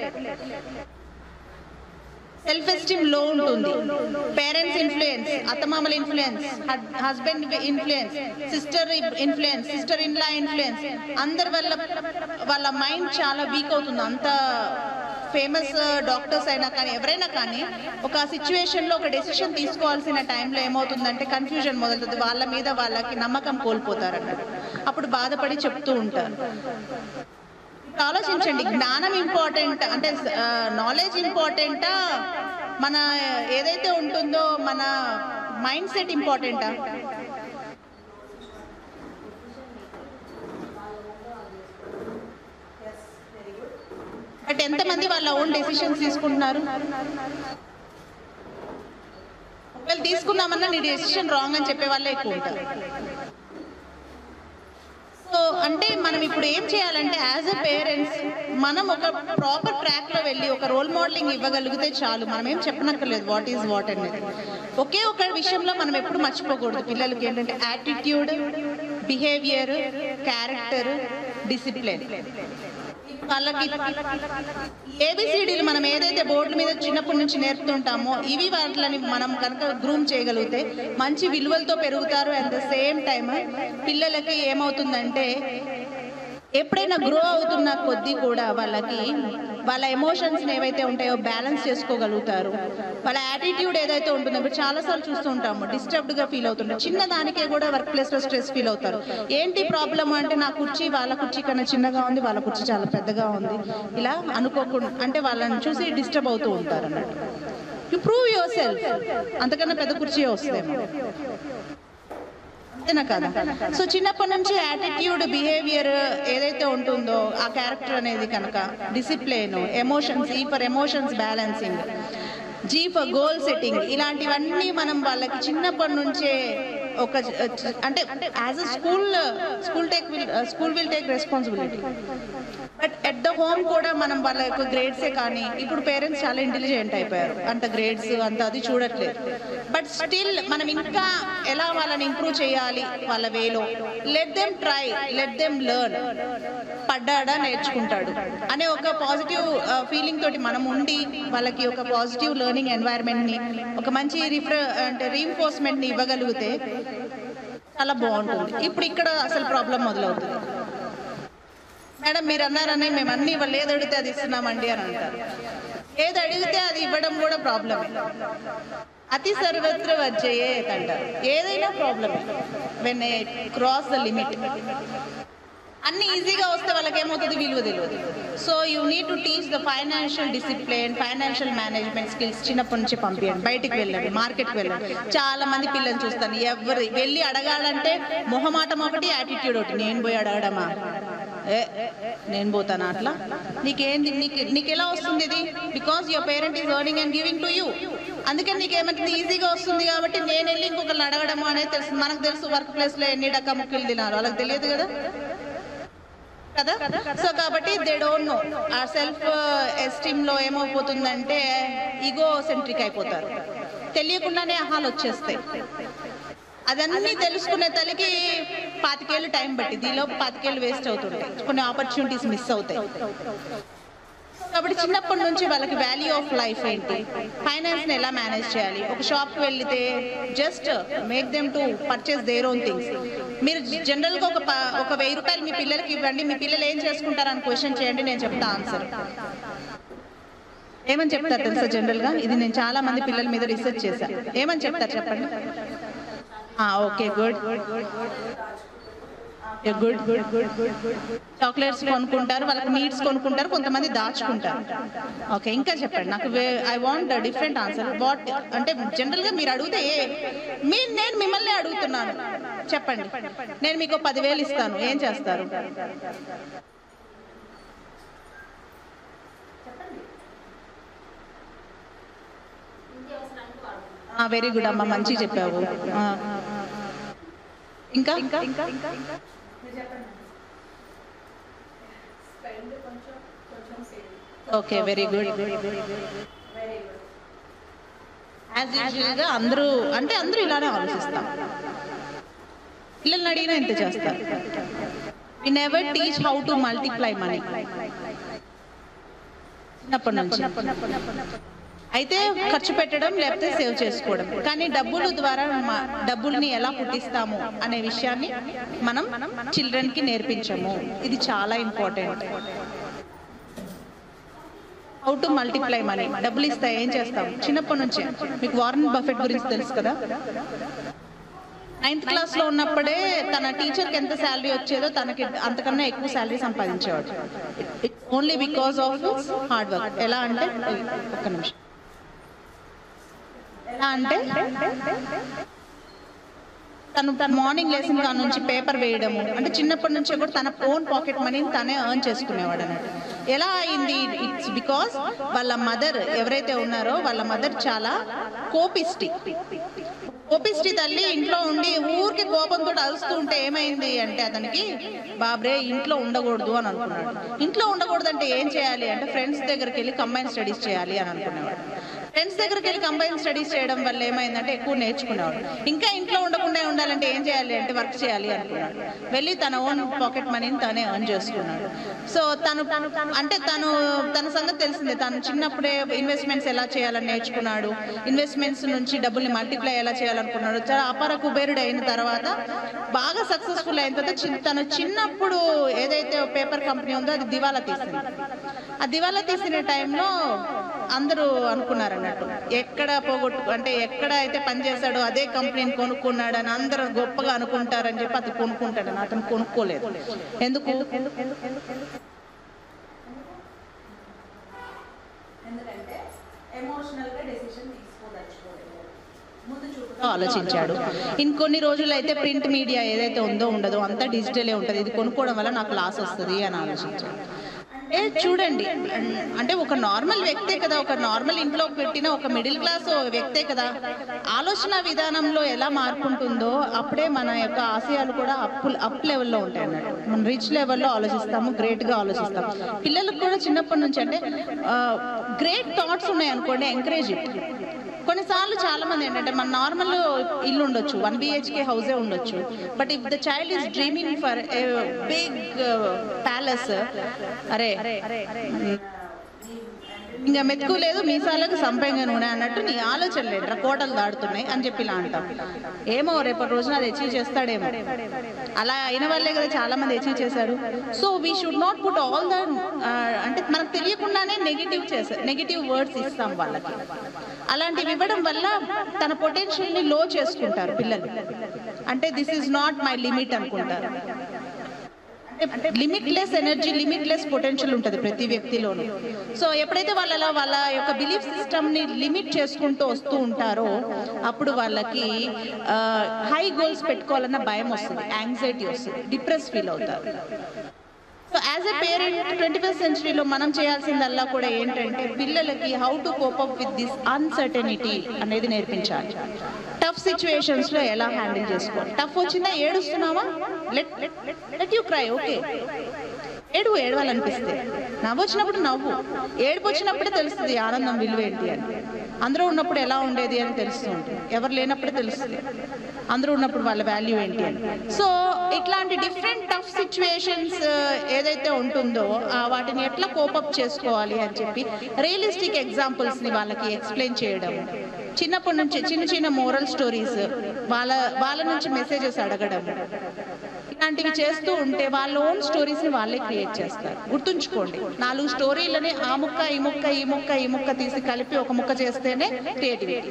సెల్ఫ్ ఎస్టీమ్ లో ఉంటుంది పేరెంట్స్ ఇన్ఫ్లుయెన్స్ అత్తమామల influence husband influence sister influence sister in law influence అందరి వల్ల వాళ్ళ మైండ్ చాలా వీక్ అవుతుంది అంత ఫేమస్ డాక్టర్స్ అయినా కానీ ఎవరైనా కానీ ఒక సిచ్యువేషన్లో ఒక డెసిషన్ తీసుకోవాల్సిన టైంలో ఏమవుతుందంటే కన్ఫ్యూజన్ మొదలుతుంది వాళ్ళ మీద వాళ్ళకి నమ్మకం కోల్పోతారు అన్నట్టు అప్పుడు బాధపడి చెప్తూ ఉంటారు ఇప్పుడు ఆలోచించండి జ్ఞానం ఇంపార్టెంట్ అంటే నాలెడ్జ్ ఇంపార్టెంటా మన ఏదైతే ఉంటుందో మన మైండ్ సెట్ ఇంపార్టెంటా బట్ ఎంతమంది వాళ్ళ ఓన్ డెసిషన్స్ తీసుకుంటున్నారు ఒకవేళ తీసుకుందామన్నా నీ డెసిషన్ రాంగ్ అని చెప్పే వాళ్ళే ఎక్కువ ఉంటారు సో అంటే మనం ఇప్పుడు ఏం చేయాలంటే యాజ్ అ పేరెంట్స్ మనం ఒక ప్రాపర్ ట్రాక్ లో వెళ్ళి ఒక రోల్ మోడలింగ్ ఇవ్వగలిగితే చాలు మనం ఏం చెప్పనక్కర్లేదు వాట్ ఈజ్ వాట్ అనేది ఒకే ఒక విషయంలో మనం ఎప్పుడు మర్చిపోకూడదు పిల్లలకి ఏంటంటే యాటిట్యూడ్ బిహేవియర్ క్యారెక్టర్ డిసిప్లిన్ వాళ్ళకి ఏబిసిడీలు మనం ఏదైతే బోర్డుల మీద చిన్నప్పటి నుంచి నేర్పుతుంటామో ఇవి వాటిని మనం కనుక గ్రూమ్ చేయగలిగితే మంచి విలువలతో పెరుగుతారు అట్ ద సేమ్ టైం పిల్లలకి ఏమవుతుందంటే ఎప్పుడైనా గ్రో అవుతున్న కొద్దీ కూడా వాళ్ళకి వాళ్ళ ఎమోషన్స్ ఏవైతే ఉంటాయో బ్యాలెన్స్ చేసుకోగలుగుతారు వాళ్ళ యాటిట్యూడ్ ఏదైతే ఉంటుందో ఇప్పుడు చాలాసార్లు చూస్తూ ఉంటాము డిస్టర్బ్డ్ గా ఫీల్ అవుతుంటారు చిన్న దానికే కూడా వర్క్ ప్లేస్ లో స్ట్రెస్ ఫీల్ అవుతారు ఏంటి ప్రాబ్లమ్ అంటే నా కుర్చీ వాళ్ళ కుర్చీ కన్నా చిన్నగా ఉంది వాళ్ళ కుర్చీ చాలా పెద్దగా ఉంది ఇలా అనుకోకుండా అంటే వాళ్ళని చూసి డిస్టర్బ్ అవుతూ ఉంటారు అన్నట్టు యు ప్రూవ్ యువర్ సెల్ఫ్ అంతకన్నా పెద్ద కుర్చీ వస్తేమో అంతేనా కదా సో చిన్నప్పటి నుంచి యాటిట్యూడ్ బిహేవియర్ ఏదైతే ఉంటుందో ఆ క్యారెక్టర్ అనేది కనుక discipline emotions E for emotions balancing G for goal setting ఇలాంటివన్నీ మనం వాళ్ళకి చిన్నప్పటి నుంచే ఒక అంటే as a school school take will school will take responsibility but at the home కూడా మనం వాళ్ళ యొక్క గ్రేడ్సే కానీ ఇప్పుడు పేరెంట్స్ చాలా ఇంటెలిజెంట్ అయిపోయారు అంత గ్రేడ్స్ అంత అది చూడట్లేదు బట్ స్టిల్ మనం ఇంకా ఎలా వాళ్ళని ఇంప్రూవ్ చేయాలి వాళ్ళ వేలో let them try let them learn పడ్డ పడ్డాడా నేర్చుకుంటాడు అనే ఒక పాజిటివ్ ఫీలింగ్ తోటి మనం ఉండి వాళ్ళకి ఒక పాజిటివ్ లెర్నింగ్ ఎన్వైరన్మెంట్ని ఒక మంచి రిఫ్ర అంటే రీఎన్ఫోర్స్మెంట్ని ఇవ్వగలిగితే చాలా బాగుంటుంది ఇప్పుడు ఇక్కడ అసలు ప్రాబ్లం మొదలవుతుంది మేడం మీరు అన్నారని మేము అన్ని ఇవ్వాలి ఏది అడిగితే అది ఇస్తున్నామండి అని అంటారు ఏది అడిగితే అది ఇవ్వడం కూడా ప్రాబ్లమే అతి సర్వత్ర వచ్చేయే అంటారు ఏదైనా ప్రాబ్లమే when a cross the limit అన్ని ఈజీగా వస్తే వాళ్ళకి ఏమవుతుంది విలువ తెలియదు so you need to teach the financial discipline financial management skills చిన్నప్పటి నుంచి పంపించండి బయటికి వెళ్ళండి మార్కెట్కి వెళ్ళండి చాలా మంది పిల్లల్ని చూస్తాను ఎవరు వెళ్ళి అడగాలంటే మొహమాటం ఒకటి యాటిట్యూడ్ ఒకటి నేను పోయి అడగడమా ఏ నేను పోతాను అట్లా నీకేంది నీకు నీకు ఎలా వస్తుంది ఇది because your parent is earning and giving to you అందుకని నీకు ఏమంటుంది ఈజీగా వస్తుంది కాబట్టి నేను వెళ్ళి ఇంకొకరిని అడగడము అనేది తెలుసు మనకు తెలుసు వర్క్ ప్లేస్లో ఎన్ని డక్క ముక్కలు తినాలి వాళ్ళకి తెలియదు కదా కదా సో కాబట్టి they don't know uh self esteem లో ఏమైపోతుందంటే ఈగో సెంట్రిక్ అయిపోతారు తెలియకుండానే అహాలు వచ్చేస్తాయి అదన్నీ తెలుసుకునే తల్లికి పాతికేళ్ళు టైం పట్టి దీనిలో పాతికేళ్ళు వేస్ట్ అవుతుంటాయి కొన్ని ఆపర్చునిటీస్ మిస్ అవుతాయి కాబట్టి చిన్నప్పటి నుంచి వాళ్ళకి వాల్యూ ఆఫ్ లైఫ్ ఏంటి ఫైనాన్స్ని ఎలా మేనేజ్ చేయాలి ఒక షాప్కి వెళ్తే just make them to purchase their own things మీరు జనరల్గా ఒక ప- ఒక వెయ్యి రూపాయలు మీ పిల్లలకి ఇవ్వండి మీ పిల్లలు ఏం చేసుకుంటారు అని క్వశ్చన్ చేయండి నేను చెప్తా ఆన్సర్ ఏమని చెప్తారు తెలుసా జనరల్గా ఇది నేను చాలా మంది పిల్లల మీద రీసెర్చ్ చేశాను ఏమని చెప్తారు చెప్పండి okay good good good good good chocolates కొనుక్కుంటారు వాళ్ళకి నీడ్స్ కొనుక్కుంటారు కొంతమంది దాచుకుంటారు ఓకే ఇంకా చెప్పండి నాకు I want different answer what అంటే జనరల్గా మీరు అడిగితే ఏ మీరు నేను మిమ్మల్ని అడుగుతున్నాను చెప్పండి నేను మీకు పదివేలు ఇస్తాను ఏం చేస్తారు వెరీ గుడ్ అమ్మ మంచిగా చెప్పావు ఆ. ఇంకా ఇంకా ఇంకా స్పెండ్ కొంచెం కొంచెం save okay very good very good as యూజువల్గా అందరూ అంటే అందరూ ఇలానే ఆలోచిస్తాం పిల్లల్ని అడిగినా ఇంత చేస్తారు we never teach how to multiply money చిన్నప్పటి నుంచి అయితే ఖర్చు పెట్టడం లేకపోతే సేవ్ చేసుకోవడం కానీ డబ్బుల ద్వారా మ- డబ్బుల్ని ఎలా పుట్టిస్తాము అనే విషయాన్ని మనం చిల్డ్రన్ కి నేర్పించము ఇది చాలా important how to multiply money డబ్బులు ఇస్తా ఏం చేస్తాం చిన్నప్పటి నుంచి మీకు వారన్ బఫెట్ గురించి తెలుసు కదా నైన్త్ క్లాస్ లో ఉన్నప్పుడే తన టీచర్కి ఎంత శాలరీ వచ్చేదో తనకి అంతకన్నా ఎక్కువ శాలరీ సంపాదించేవాడు only because of hard work ఎలా అంటే ఒక్క నిమిషం ఎలా అంటే తను తను మార్నింగ్ లేసిన కాడ నుంచి పేపర్ వేయడము అంటే చిన్నప్పటి నుంచి కూడా తన ఓన్ పాకెట్ మనీని తనే ఎర్న్ చేసుకునేవాడు అన్నట్టు ఎలా అయింది ఇట్స్ బికాస్ వాళ్ళ మదర్ ఎవరైతే ఉన్నారో వాళ్ళ మదర్ చాలా కోపిస్టి కోపిస్టి తల్లి ఇంట్లో ఉండి ఊరికి కోపంతో అరుస్తూ ఉంటే ఏమైంది అంటే అతనికి బాబ్రే ఇంట్లో ఉండకూడదు అని అనుకున్నాడు ఇంట్లో ఉండకూడదు అంటే ఏం చేయాలి అంటే ఫ్రెండ్స్ దగ్గరికి వెళ్ళి కంబైన్ స్టడీస్ చేయాలి అని అనుకునేవాడు ఫ్రెండ్స్ దగ్గరికి వెళ్ళి కంబైన్ స్టడీస్ చేయడం వల్ల ఏమైందంటే ఎక్కువ నేర్చుకునేవాడు ఇంకా ఇంట్లో ఉండకుండా ఉండాలంటే ఏం చేయాలి అంటే వర్క్ చేయాలి అనుకున్నాడు వెళ్ళి తన ఓన్ పాకెట్ మనీని తనే ఎర్న్ చేసుకున్నాడు సో తను అంటే తను తన సంగతి తెలిసిందే తను చిన్నప్పుడే ఇన్వెస్ట్మెంట్స్ ఎలా చేయాలని నేర్చుకున్నాడు ఇన్వెస్ట్మెంట్స్ నుంచి డబ్బుల్ని మల్టిప్లై ఎలా చేయాలనుకున్నాడు చాలా అపార కుబేరుడు అయిన తర్వాత బాగా సక్సెస్ఫుల్ అయిన తర్వాత చి- తను చిన్నప్పుడు ఏదైతే పేపర్ కంపెనీ ఉందో అది దివాలా తీసింది ఆ దివాలా తీసిన టైంలో అందరూ అనుకున్నారు అన్నట్టు ఎక్కడ పోగొట్టు అంటే ఎక్కడ అయితే పని చేశాడో అదే కంపెనీని కొనుక్కున్నాడు అని అందరూ గొప్పగా అనుకుంటారని చెప్పి అతను కొనుక్కుంటాడని అతను కొనుక్కోలేదు ఎందుకు ఎందుకంటే ఎమోషనల్గా డెసిషన్ తీసుకోదలుచుకోలేదు ముందు చూపుతో ఆలోచించాడు ఇంకొన్ని రోజులు అయితే ప్రింట్ మీడియా ఏదైతే ఉందో ఉండదో అంతా డిజిటలే ఉంటుంది ఇది కొనుక్కోవడం వల్ల నాకు లాస్ వస్తుంది అని ఆలోచించాడు అంటే చూడండి అంటే ఒక నార్మల్ వ్యక్తే కదా ఒక నార్మల్ ఇంట్లో పెట్టిన ఒక మిడిల్ క్లాస్ వ్యక్తే కదా ఆలోచన విధానంలో ఎలా మార్పుంటుందో అప్పుడే మన యొక్క ఆశయాలు కూడా అప్పు అప్ లెవెల్లో ఉంటాయి అన్నట్టు మనం రిచ్ లెవెల్లో ఆలోచిస్తాము గ్రేట్గా ఆలోచిస్తాం పిల్లలకు కూడా చిన్నప్పటి నుంచి అంటే గ్రేట్ థాట్స్ ఉన్నాయి అనుకోండి ఎంకరేజ్ ఇట్ కొన్నిసార్లు చాలా మంది ఏంటంటే మన నార్మల్ ఇల్లు ఉండొచ్చు వన్ బిహెచ్కే హౌసే ఉండొచ్చు but if the child is dreaming for big palace అరే ఇంకా మెతుకు లేదు మీసాలకు సంపంగా నూనె అన్నట్టు నీ ఆలోచన లేదురా కోటలు దాడుతున్నాయి అని చెప్పి ఇలా అంటాం ఏమో రేపటి రోజున అది అచీవ్ చేస్తాడేమో అలా అయిన వాళ్ళే కదా చాలా మంది అచీవ్ చేశారు so we should not put all the అంటే మనకు తెలియకుండానే నెగిటివ్ చేసా నెగిటివ్ వర్డ్స్ ఇస్తాం వాళ్ళకి అలాంటివి ఇవ్వడం వల్ల తన పొటెన్షియల్ని లో చేసుకుంటారు పిల్లలు అంటే this is not my limit అనుకుంటారు లిమిట్లెస్ ఎనర్జీ లిమిట్లెస్ పొటెన్షియల్ ఉంటుంది ప్రతి వ్యక్తిలోనూ సో ఎప్పుడైతే వాళ్ళ అలా వాళ్ళ యొక్క బిలీఫ్ సిస్టమ్ని లిమిట్ చేసుకుంటూ వస్తూ ఉంటారో అప్పుడు వాళ్ళకి హై గోల్స్ పెట్టుకోవాలన్న భయం వస్తుంది యాంగ్జైటీ వస్తుంది డిప్రెస్ ఫీల్ అవుతారు so as a parent twenty first సెంచరీలో మనం చేయాల్సిందల్లా కూడా ఏంటంటే పిల్లలకి how to cope up with this uncertainty అనేది నేర్పించాలి టఫ్ సిచ్యువేషన్స్ లో ఎలా హ్యాండిల్ చేసుకోవాలి టఫ్ వచ్చిందా ఏడుస్తున్నావా let let you cry okay ఏడు ఏడవాలనిపిస్తే నవ్వు వచ్చినప్పుడు నవ్వు ఏడుపు వచ్చినప్పుడే తెలుస్తుంది ఆనందం విలువ ఏంటి అని అందరూ ఉన్నప్పుడు ఎలా ఉండేది అని తెలుస్తూ ఉంటుంది ఎవరు లేనప్పుడే తెలుస్తుంది అందరూ ఉన్నప్పుడు వాళ్ళ వాల్యూ ఏంటి అని సో ఇట్లాంటి డిఫరెంట్ టఫ్ సిచ్యువేషన్స్ ఏదైతే ఉంటుందో ఆ వాటిని ఎట్లా కోపప్ చేసుకోవాలి అని చెప్పి రియలిస్టిక్ ఎగ్జాంపుల్స్ని వాళ్ళకి ఎక్స్ప్లెయిన్ చేయడం చిన్నప్పటి నుంచి చిన్న చిన్న మోరల్ స్టోరీస్ వాళ్ళ వాళ్ళ నుంచి మెసేజెస్ అడగడం ఇలాంటివి చేస్తూ ఉంటే వాళ్ళ ఓన్ స్టోరీస్ ని వాళ్ళే క్రియేట్ చేస్తారు గుర్తుంచుకోండి నాలుగు స్టోరీలని ఆ ముక్క ఈ ముక్క ఈ ముక్క ఈ ముక్క తీసి కలిపి ఒక ముక్క చేస్తేనే క్రియేటివిటీ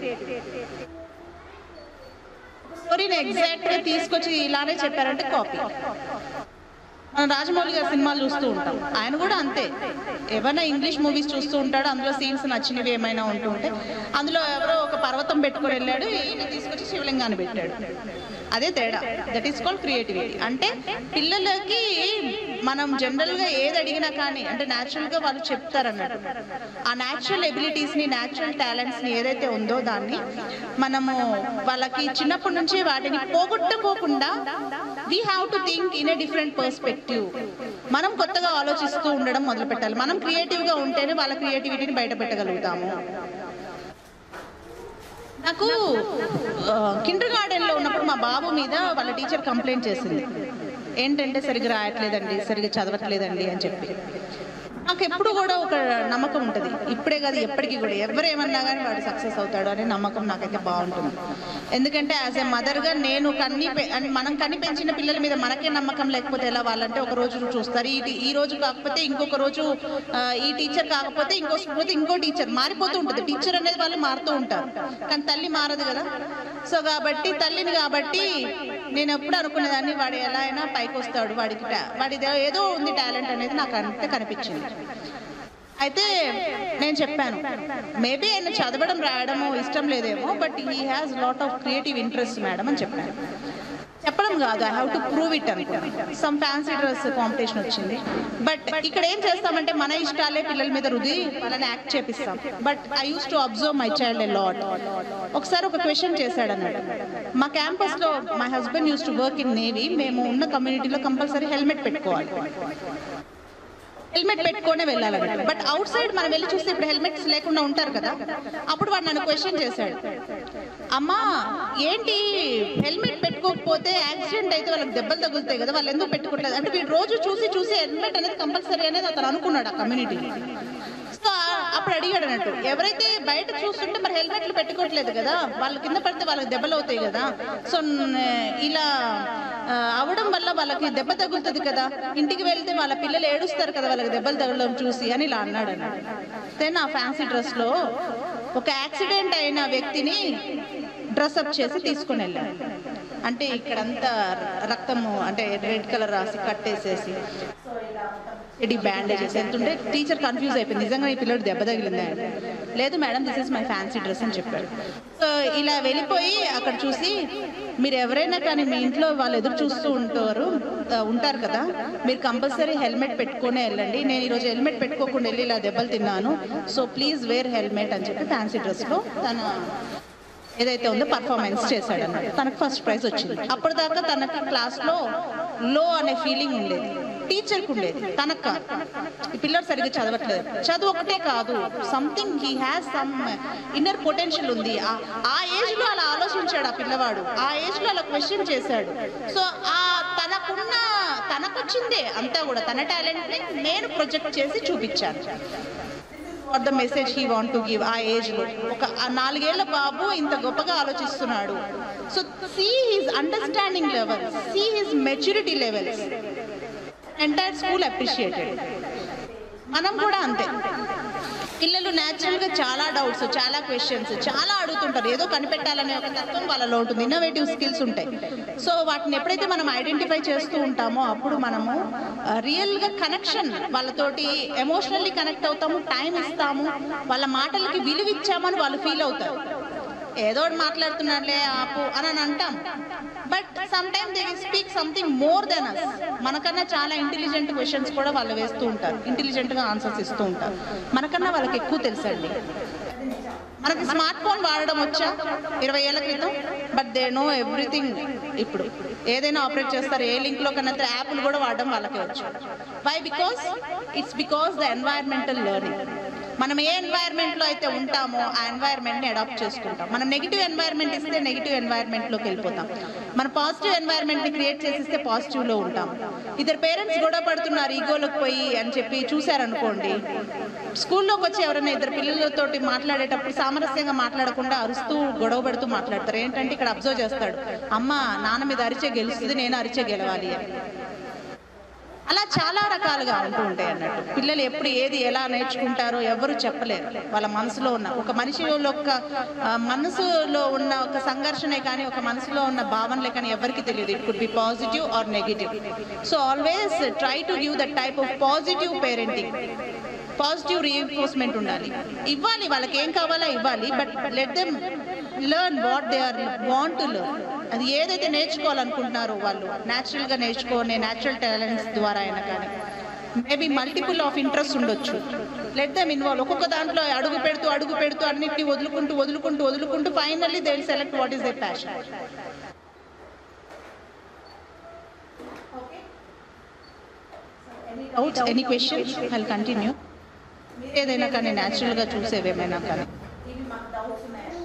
స్టోరీని ఎగ్జాక్ట్ గా తీసుకొచ్చి ఇలానే చెప్పారంటే కాపీ మనం రాజమౌళి గారి సినిమాలు చూస్తూ ఉంటాం ఆయన కూడా అంతే ఏమైనా ఇంగ్లీష్ మూవీస్ చూస్తూ ఉంటాడు అందులో సీన్స్ నచ్చినవి ఏమైనా ఉంటూ ఉంటే అందులో ఎవరో ఒక పర్వతం పెట్టుకొని వెళ్ళాడు ఈయన తీసుకొచ్చి శివలింగాన్ని పెట్టాడు అదే తేడా దట్ ఈస్ కాల్డ్ క్రియేటివిటీ అంటే పిల్లలకి మనం జనరల్ గా ఏది అడిగినా కానీ అంటే న్యాచురల్ గా వాళ్ళు చెప్తారు అన్నట్టు ఆ న్యాచురల్ ఎబిలిటీస్ ని న్యాచురల్ టాలెంట్స్ ని ఏదైతే ఉందో దాన్ని మనము వాళ్ళకి చిన్నప్పటి నుంచి వాటిని పోగొట్టుకోకుండా we have to think in a different perspective మనం కొత్తగా ఆలోచిస్తూ ఉండడం మొదలు పెట్టాలి మనం క్రియేటివ్ గా ఉంటేనే వాళ్ళ క్రియేటివిటీని బయట పెట్టగలుగుతాము నాకు కిండర్ గార్డెన్లో ఉన్నప్పుడు మా బాబు మీద వాళ్ళ టీచర్ కంప్లైంట్ చేసింది ఏంటంటే సరిగ్గా రాయట్లేదండి సరిగ్గా చదవట్లేదండి అని చెప్పి నాకు ఎప్పుడు కూడా ఒక నమ్మకం ఉంటుంది ఇప్పుడే కాదు ఎప్పటికీ కూడా ఎవరు ఏమన్నా కానీ వాడు సక్సెస్ అవుతాడు అనే నమ్మకం నాకైతే బాగుంటుంది ఎందుకంటే యాజ్ ఎ మదర్గా నేను కన్ని పె- అంటే మనం కన్ని పెంచిన పిల్లల మీద మనకే నమ్మకం లేకపోతే ఎలా వాళ్ళంటే ఒక రోజు చూస్తారు ఈ ఈ రోజు కాకపోతే ఇంకొక రోజు ఆ, ఈ టీచర్ కాకపోతే ఇంకో పోతే ఇంకో టీచర్ మారిపోతూ ఉంటుంది టీచర్ అనేది వాళ్ళు మారుతూ ఉంటారు కానీ తల్లి మారదు కదా సో కాబట్టి తల్లిని కాబట్టి నేను ఎప్పుడు అనుకునేదాన్ని వాడు ఎలా అయినా పైకి వస్తాడు వాడికి ta- వాడిది ఏదో ఉంది టాలెంట్ అనేది నాకు అంతే కనిపించింది అయితే నేను చెప్పాను మేబీ ఆయన చదవడం రాయడం ఇష్టం లేదేమో but he has lot of creative interest madam అని చెప్పాను చెప్పడం కాదు I have to prove it అనుకున్నాను సమ్ ఫ్యాన్సీ డ్రెస్ కాంపిటీషన్ వచ్చింది బట్ ఇక్కడ ఏం చేస్తామంటే మన ఇష్టాలే పిల్లల మీద రుది వాళ్ళని యాక్ట్ చేపిస్తాం but I use to observe my child a lot ఒకసారి ఒక క్వశ్చన్ చేశాడు అన్నాడు మా క్యాంపస్ లో my husband use to work in navy మేము ఉన్న కమ్యూనిటీలో కంపల్సరీ హెల్మెట్ పెట్టుకోవాలి హెల్మెట్ పెట్టుకునే వెళ్ళాలన్నట్టు బట్ అవుట్ సైడ్ మనం వెళ్ళి చూస్తే ఇప్పుడు హెల్మెట్స్ లేకుండా ఉంటారు కదా అప్పుడు వాడు నన్ను క్వశ్చన్ చేశాడు అమ్మా ఏంటి హెల్మెట్ పెట్టుకోకపోతే యాక్సిడెంట్ అయితే వాళ్ళకి దెబ్బలు తగులుతాయి కదా వాళ్ళు ఎందుకు పెట్టుకోవట్లేదు అంటే వీడు రోజు చూసి చూసి హెల్మెట్ అనేది కంపల్సరీ అనేది అతను అనుకున్నాడు ఆ కమ్యూనిటీ సో అప్పుడు అడిగాడు అన్నట్టు ఎవరైతే బయట చూస్తుంటే మరి హెల్మెట్లు పెట్టుకోవట్లేదు కదా వాళ్ళు కింద పడితే వాళ్ళకి దెబ్బలు అవుతాయి కదా సో న- ఇలా ఆ, అవడం వల్ల వాళ్ళకి దెబ్బ తగులుతుంది కదా ఇంటికి వెళ్తే వాళ్ళ పిల్లలు ఏడుస్తారు కదా వాళ్ళకి దెబ్బలు తగలడం చూసి అని ఇలా అన్నాడు అన్నాడు దెన్ ఆ ఫ్యాన్సీ డ్రెస్ లో ఒక యాక్సిడెంట్ అయిన వ్యక్తిని డ్రెస్ అప్ చేసి తీసుకొని వెళ్ళాడు అంటే ఇక్కడంతా రక్తము అంటే రెడ్ కలర్ రాసి కట్టేసేసి ఇది బ్యాండేజెస్ వెళ్తుంటే టీచర్ కన్ఫ్యూజ్ అయిపోయింది నిజంగా ఈ పిల్లడు దెబ్బ తగిలిందా అని. లేదు madam this is my fancy dress అని చెప్పాడు సో ఇలా వెళ్ళిపోయి అక్కడ చూసి మీరు ఎవరైనా కానీ మీ ఇంట్లో వాళ్ళు ఎదురు చూస్తూ ఉంటారు ఆ, ఉంటారు కదా మీరు కంపల్సరీ హెల్మెట్ పెట్టుకునే వెళ్ళండి నేను ఈరోజు హెల్మెట్ పెట్టుకోకుండా వెళ్ళి ఇలా దెబ్బలు తిన్నాను సో ప్లీజ్ వేర్ హెల్మెట్ అని చెప్పి ఫ్యాన్సీ డ్రెస్లో తన ఏదైతే ఉందో పర్ఫార్మెన్స్ చేశాడు అన్నమాట తనకు ఫస్ట్ ప్రైజ్ వచ్చింది అప్పటిదాకా తనకి క్లాస్లో లో అనే ఫీలింగ్ ఉండేది టీచర్కి ఉండేది తనకు కాదు ఈ పిల్లలు సరిగ్గా చదవట్లేదు చదువు ఒకటే కాదు something he has some inner potential ఉంది ఆ- ఆ ఏజ్ లో అలా ఆలోచించాడు ఆ పిల్లవాడు ఆ ఏజ్ లో అలా క్వశ్చన్ చేశాడు సో ఆ తనకున్న తనకొచ్చిందే అంతా కూడా తన టాలెంట్ ని నేను ప్రొజెక్ట్ చేసి చూపించాను for the message he want to give ఆ ఏజ్ లో ఒక ఆ నాలుగేళ్ల బాబు ఇంత గొప్పగా ఆలోచిస్తున్నాడు so see his understanding level see his maturity levels entire school appreciated మనం కూడా అంతే పిల్లలు న్యాచురల్ గా చాలా డౌట్స్ చాలా క్వశ్చన్స్ చాలా అడుగుతుంటారు ఏదో కనిపెట్టాలనే ఒక తత్వం వాళ్ళలో ఉంటుంది ఇన్నోవేటివ్ స్కిల్స్ ఉంటాయి సో వాటిని ఎప్పుడైతే మనం ఐడెంటిఫై చేస్తూ ఉంటామో అప్పుడు మనము రియల్ గా కనెక్షన్ వాళ్ళతోటి ఎమోషనల్లీ కనెక్ట్ అవుతాము టైం ఇస్తాము వాళ్ళ మాటలకి విలువ ఇచ్చామని వాళ్ళు ఫీల్ అవుతారు ఏదో ఒకటి మాట్లాడుతున్నాడులే ఆపు అని అని అంటాం but some time they speak something more than us మనకన్నా చాలా ఇంటెలిజెంట్ క్వశ్చన్స్ కూడా వాళ్ళు వేస్తూ ఉంటారు ఇంటెలిజెంట్ గా ఆన్సర్స్ ఇస్తూ ఉంటారు మనకన్నా వాళ్ళకి ఎక్కువ తెలుసండి మనకి స్మార్ట్ ఫోన్ వాడడం వచ్చా ఇరవై ఏళ్ల క్రితం బట్ దే నో ఎవ్రీథింగ్ ఇప్పుడు ఏదైనా ఆపరేట్ చేస్తారు ఏ లింక్ లో కన్నా యాప్లు కూడా వాడడం వాళ్ళకే వచ్చు why because it's because the environmental learning మనం ఏ ఎన్వైర్న్మెంట్ లో అయితే ఉంటామో ఆ ఎన్వైర్న్మెంట్ ని అడాప్ట్ చేసుకుంటాం మనం నెగిటివ్ ఎన్వైర్న్మెంట్ ఇస్తే నెగిటివ్ ఎన్వైర్న్మెంట్ లోకి వెళ్ళిపోతాం మన పాజిటివ్ ఎన్వైర్న్మెంట్ ని క్రియేట్ చేసిస్తే పాజిటివ్ లో ఉంటాం ఇద్దరు పేరెంట్స్ గొడవ పడుతున్నారు ఈగోలోకి పోయి అని చెప్పి చూసారనుకోండి స్కూల్లోకి వచ్చి ఎవరైనా ఇద్దరు పిల్లలతోటి మాట్లాడేటప్పుడు సామరస్యంగా మాట్లాడకుండా అరుస్తూ గొడవ పెడుతూ మాట్లాడతారు ఏంటంటే ఇక్కడ అబ్జర్వ్ చేస్తాడు అమ్మ నాన్న మీద అరిచే గెలుస్తుంది నేను అరిచే గెలవాలి అని అలా చాలా రకాలుగా ఉంటూ ఉంటాయి అన్నట్టు పిల్లలు ఎప్పుడు ఏది ఎలా నేర్చుకుంటారో ఎవరు చెప్పలేరు వాళ్ళ మనసులో ఉన్న ఒక మనిషిలో ఒక ఆ, మనసులో ఉన్న ఒక సంఘర్షణే కానీ ఒక మనసులో ఉన్న భావనలే కానీ ఎవరికి తెలియదు it could be positive or negative so always try to give that type of positive parenting positive reinforcement ఉండాలి ఇవ్వాలి వాళ్ళకి ఏం కావాలో ఇవ్వాలి but let them learn what they are want to learn అది ఏదైతే నేర్చుకోవాలనుకుంటున్నారో వాళ్ళు న్యాచురల్గా నేర్చుకునే న్యాచురల్ టాలెంట్స్ ద్వారా అయినా కానీ మేబీ మల్టిపుల్ ఆఫ్ ఇంట్రెస్ట్ ఉండొచ్చు లెట్ దెమ్ ఇన్వాల్వ్ ఒక్కొక్క దాంట్లో అడుగు పెడుతూ అడుగు పెడుతూ అన్నిటిని వదులుకుంటూ వదులుకుంటూ వదులుకుంటూ finally they will select what is they passion doubts any questions I continue ఏదైనా కానీ న్యాచురల్గా చూసేవి ఏమైనా కానీ ఇవి మాకు డౌట్స్ ఉన్నాయండి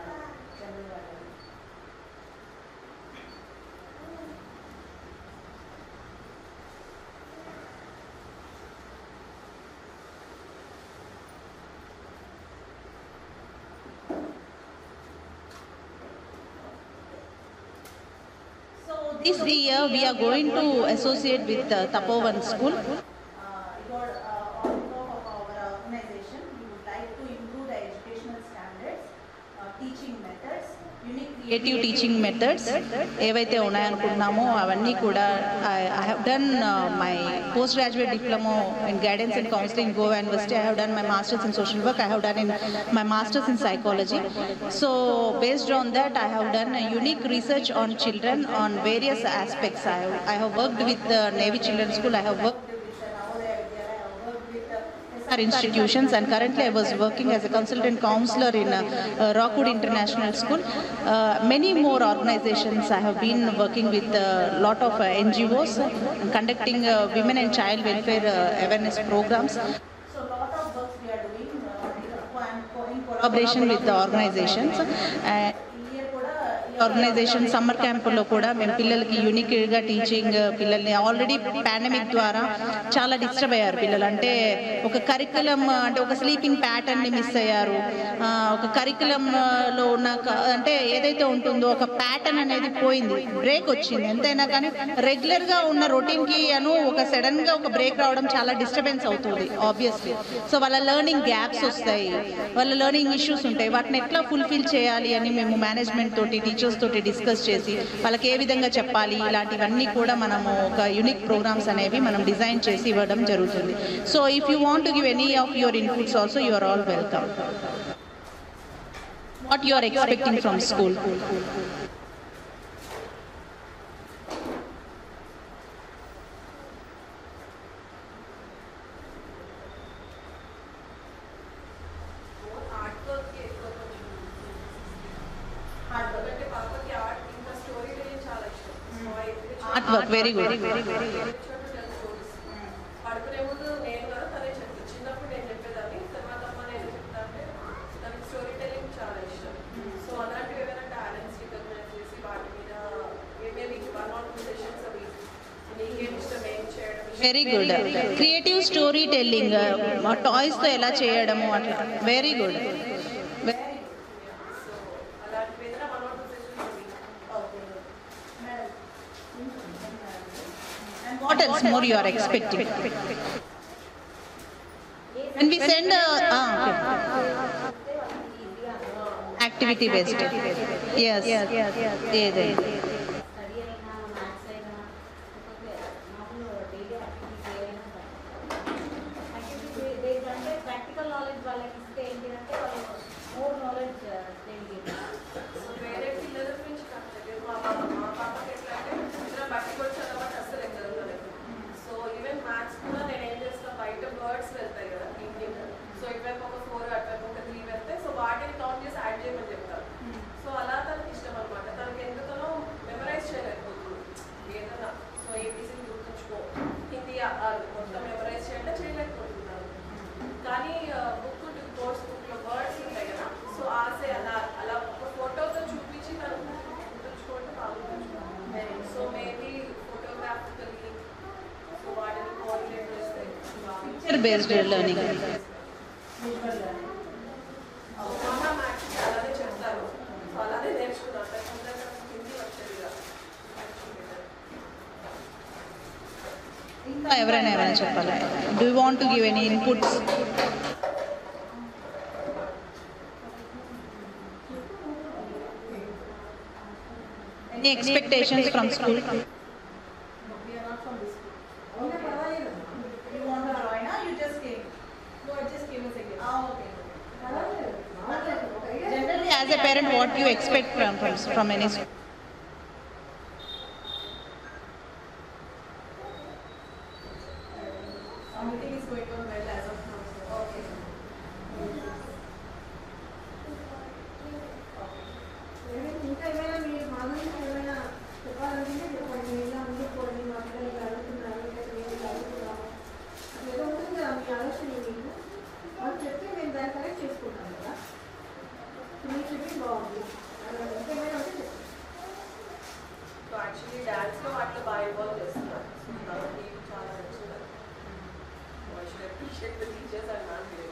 This year we are going to associate with uh, Tapovan School. Uh, your, uh, on behalf of our organization, we would like to improve the educational standards, uh, teaching methods, unique creative teaching methods ఏవైతే ఉన్నాయనుకుంటున్నామో అవన్నీ కూడా I have done my post graduate diploma in guidance and counselling Goa university I have done my masters in social work I have done in my masters in psychology so based on that i have done a unique research on children on various aspects i have, I have worked with the navy children's school i have worked with the Navodaya Vidyalaya, I have worked with uh, our institutions and currently I was working as a consultant counselor in uh, uh, Rockwood International School. Uh, many more organizations I have been working with a lot of uh, NGOs and conducting uh, women and child welfare uh, awareness programs. So lot of works we are doing uh, in co- in collaboration collaboration with the organizations and ఈ year కూడా organisation summer క్యాంపుల్లో కూడా మేము పిల్లలకి యూనిక్గా teaching పిల్లల్ని already pandemic ద్వారా చాలా డిస్టర్బ్ అయ్యారు పిల్లలు అంటే ఒక కరికులం అంటే ఒక స్లీపింగ్ ప్యాటర్న్ని మిస్ అయ్యారు ఆ, ఒక కరికులంలో ఉన్న క- అంటే ఏదైతే ఉంటుందో ఒక ప్యాటర్న్ అనేది పోయింది బ్రేక్ వచ్చింది ఎంతైనా కానీ రెగ్యులర్గా ఉన్న రొటీన్కి అను ఒక సడన్గా ఒక బ్రేక్ రావడం చాలా డిస్టర్బెన్స్ అవుతుంది ఆబ్వియస్లీ సో వాళ్ళ లెర్నింగ్ గ్యాప్స్ వస్తాయి వాళ్ళ లెర్నింగ్ ఇష్యూస్ ఉంటాయి వాటిని ఎట్లా ఫుల్ఫిల్ చేయాలి అని మేము మేనేజ్మెంట్ తోటి టీచర్స్ తోటి డిస్కస్ చేసి వాళ్ళకి ఏ విధంగా చెప్పాలి ఇలాంటివన్నీ కూడా మనము ఒక యూనిక్ ప్రోగ్రామ్స్ అనేవి మనం డిజైన్ చేసి ఇవ్వడం జరుగుతుంది so if you want to give any of your inputs also you are all welcome what you are expecting from school art work ఎక్కువ కొంచెం hard work. ఎందుకంటే పాపకి ఆర్ట్ ఇంకా స్టోరీ టెలింగ్ చాలా ఇష్టం సో అయితే ఆర్ట్ వర్క్ వెరీ గుడ్ చోట tell stories very good creative story telling టాయ్స్తో ఎలా చేయడము అట్లా వెరీ గుడ్ సో అలాంటివి ఏదైనా one or two sessions Okay. Madam. And what else more you are expecting and we send activity based ఎస్ ఏదే study అయినా మ్యాథ్స్ అయినా లేకపోతే మామూలు డైలీ యాక్టివిటీస్ ఏవైనా యాక్టివిటీస్ బేస్డ్ అంటే ప్రాక్టికల్ నాలెడ్జ్ వాళ్ళకి ఇస్తే ఏంటి అంటే వాళ్ళు మోర్ నాలెడ్జ్ గెయిన్ సో వేరే పిల్లల గురించి నాకు తెలియదు మా పాప మా పాపకి ఎట్లా అంటే ఇద్దరు బట్టి కూడా చదవమంటే అస్సలు చదవలేదు సో ఈవెన్ మ్యాథ్స్ కూడా నేను ఏం చేస్తా బయట బర్డ్స్ వెళ్తాయి కదా ఈవినింగ్ సో ఇటువైపు ఒక ఫోర్ అటువైపు ఒక త్రీ వెళ్తే సో వాటిని కౌంట్ చేసి యాడ్ చేయమని చెప్తాను సో అలా తనకి ఇష్టం అనమాట తనకి ఎందుకనో మెమరైజ్ చేయలేకపోతుంది ఏదన్నా సో ఏబీసీ గుర్తుంచుకో హిందీ ఆ- ఆ మొత్తం మెమరైజ్ చేయాలంటే చేయలేకపోతున్నాను కానీ బుక్ కోర్స్ బుక్లో వర్డ్స్ ఉంటాయి కదా సో ఆసే అలా అలా ఒక ఫోటోతో చూపించి తను గుర్తుంచుకోవడం బాగా గుర్తుంచుకోవాలి సో మేబీ ఫోటోగ్రాఫికల్లీ సో వాటిని కోఆర్డినేట్ చేస్తే బాగా picture based learning visual learning. So మొన్న మ్యాథ్స్ అలానే చెప్తారు సో అలానే నేర్చుకున్నాను లేకపోతే నాకు హిందీ వచ్చేది కదా ఇంకా ఎవరైనా ఏమైనా చెప్పాలి do want to give any inputs any expectations from school We are not from this school. You want to join, or you just came? No, I just came as a guest. Ah, okay. Generally, as a parent, what you expect from from, from any school? Everything is going on well as of now. so- Okay. ఇంకా ఏమైనా మీరు మా గురించి ఏమైనా చెప్పాలనుకుంటే చెప్పండి మీరు ఇలా ఉండిపోండి మా పిల్లలు ఇలా అడుగుతున్నారు లేదా మేము ఇలా అడుగుతున్నాము అట్లా ఏదో ఉంటుంది కదా మీ ఆలోచన మీకు మాకు చెప్తే మేము దాన్ని కరెక్ట్ చేసుకుంటాం కదా మీరు చెప్పింది బాగుంది అలా ఇంకా ఏమైనా ఉంటే చెప్పండి సో యాక్చువల్లీ డాన్స్లో వాటిలో బాగా ఇన్వాల్వ్ చేస్తున్నారు సో కాబట్టి చాలా నచ్చుతుంది I should appreciate the teachers and not really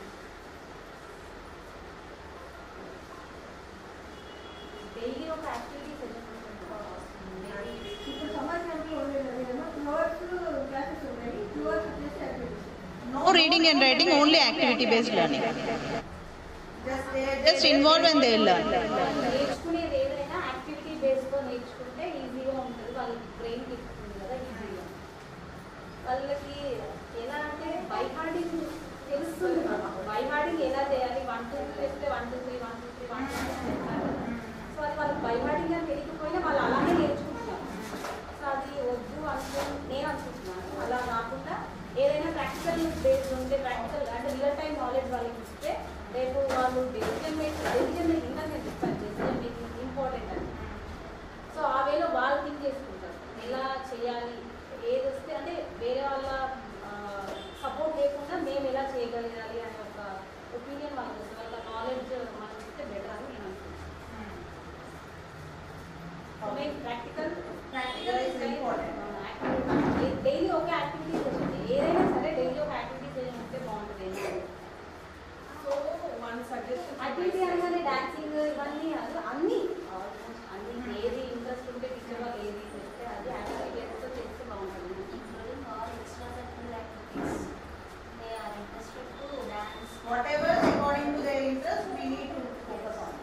daily ఒక యాక్టివిటీ సెషన్ ఇప్పుడు సమ్మర్ క్యాంప్లో ఉండేది కదా టూ అవర్స్ క్లాసెస్ ఉన్నాయి టూ అవర్స్ వచ్చేసి activities No reading and writing, only activity based learning. Just they Just involve and they learn. నేర్చుకునేది ఏదైనా activity బేస్తో నేర్చుకుంటే ఈజీగా ఉంటుంది వాళ్ళకి బ్రెయిన్ ఎక్కుతుంది కదా ఈజీగా వాళ్ళకి ఎలా అంటే బై హార్డింగ్ తెలుస్తుంది బై హార్డింగ్ ఎలా చేయాలి వన్ టూ త్రీ వేస్తే one two three one two three one two three so అది వాళ్ళకి బై హార్డింగ్ అని తెలియకపోయినా వాళ్ళు అలానే నేర్చుకుంటున్నారు సో అది వద్దు అనుకుని నేను అనుకుంటున్నాను అలా కాకుండా ఏదైనా ప్రాక్టికల్ బేస్డ్ ఉంటే ప్రాక్టికల్ అంటే రియల్ టైం నాలెడ్జ్ వాళ్ళకి ఇస్తే రేపు వాళ్ళు డెసిజన్ మేకింగ్ డెసిజన్ మేకింగ్ అని నేను చెప్పాను డెసిజన్ మేకింగ్ ఇంపార్టెంట్ అని సో ఆ వేలో వాళ్ళు థింక్ చేసుకుంటారు ఎలా చేయాలి ఏది వస్తే అంటే వేరే వాళ్ళ సపోర్ట్ లేకుండా మేము ఎలా చేయగలగాలి అనే ఒక ఒపీనియన్ వాళ్ళకి వస్తుంది వాళ్ళ నాలెడ్జ్ మనకి ఇస్తే బెటర్ అని నేను అనుకుంటున్నాను సో మేము practical Practical is important. Daily ఒక యాక్టివిటీ చేయండి ఏదైనా సరే డైలీ ఒక యాక్టివిటీ చేయండి ఉంటే బాగుంటుంది సో వన్ సజెషన్ యాక్టివిటీ అనగానే డాన్సింగ్ ఇవన్నీ అది అన్ని ఆల్మోస్ట్ అన్ని ఏది ఇంట్రెస్ట్ ఉంటే టీచర్ వాళ్ళు ఏది చేస్తే అది యాక్టివిటీ చేస్తే చేస్తే బాగుంటుంది including all extracurricular activities. They are interested to dance. Whatever is according to their interest, we need to focus on.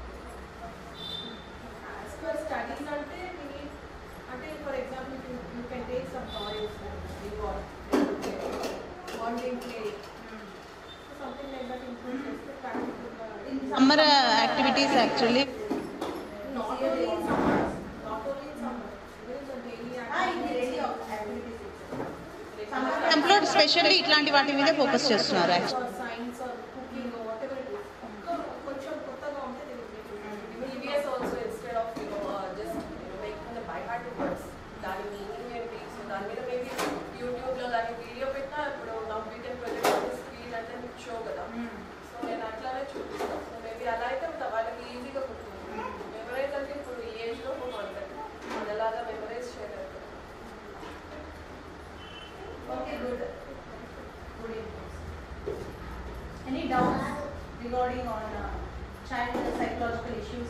As per studies అంటే we need అంటే for example you you can take some toys reward bonding play something like that include చేస్తే ప్రాక్టికల్గా In Summer uh, activities actually. not only in summer not only in summer even in the daily Ah, in the activities area of activities itself. Summer Camp లో specially ఇట్లాంటి వాటి మీద focus చేస్తున్నారు actually science or cooking whatever it is కొంచెం కొత్తగా ఉంటే EVS also instead of you know just making the by heart words దాని మీనింగ్ ఏంటి సో దాని మీద మేబీ యూట్యూబ్లో దాని వీడియో పెట్టినా ఇప్పుడు నాకు వీ కెన్ ప్రొజెక్ట్ స్క్రీన్ అంటే మీకు షో కదా సో నేను అట్లానే చూపిస్తాను సో మేబీ అలా అయితే వాళ్ళకి ఈజీగా గుర్తుంది మెమరైజ్ అంటే ఇప్పుడు ఈ ఏజ్లో అంటే మనలాగా మెమరైజ్ చేయలేదు wording on uh, child psychological issues?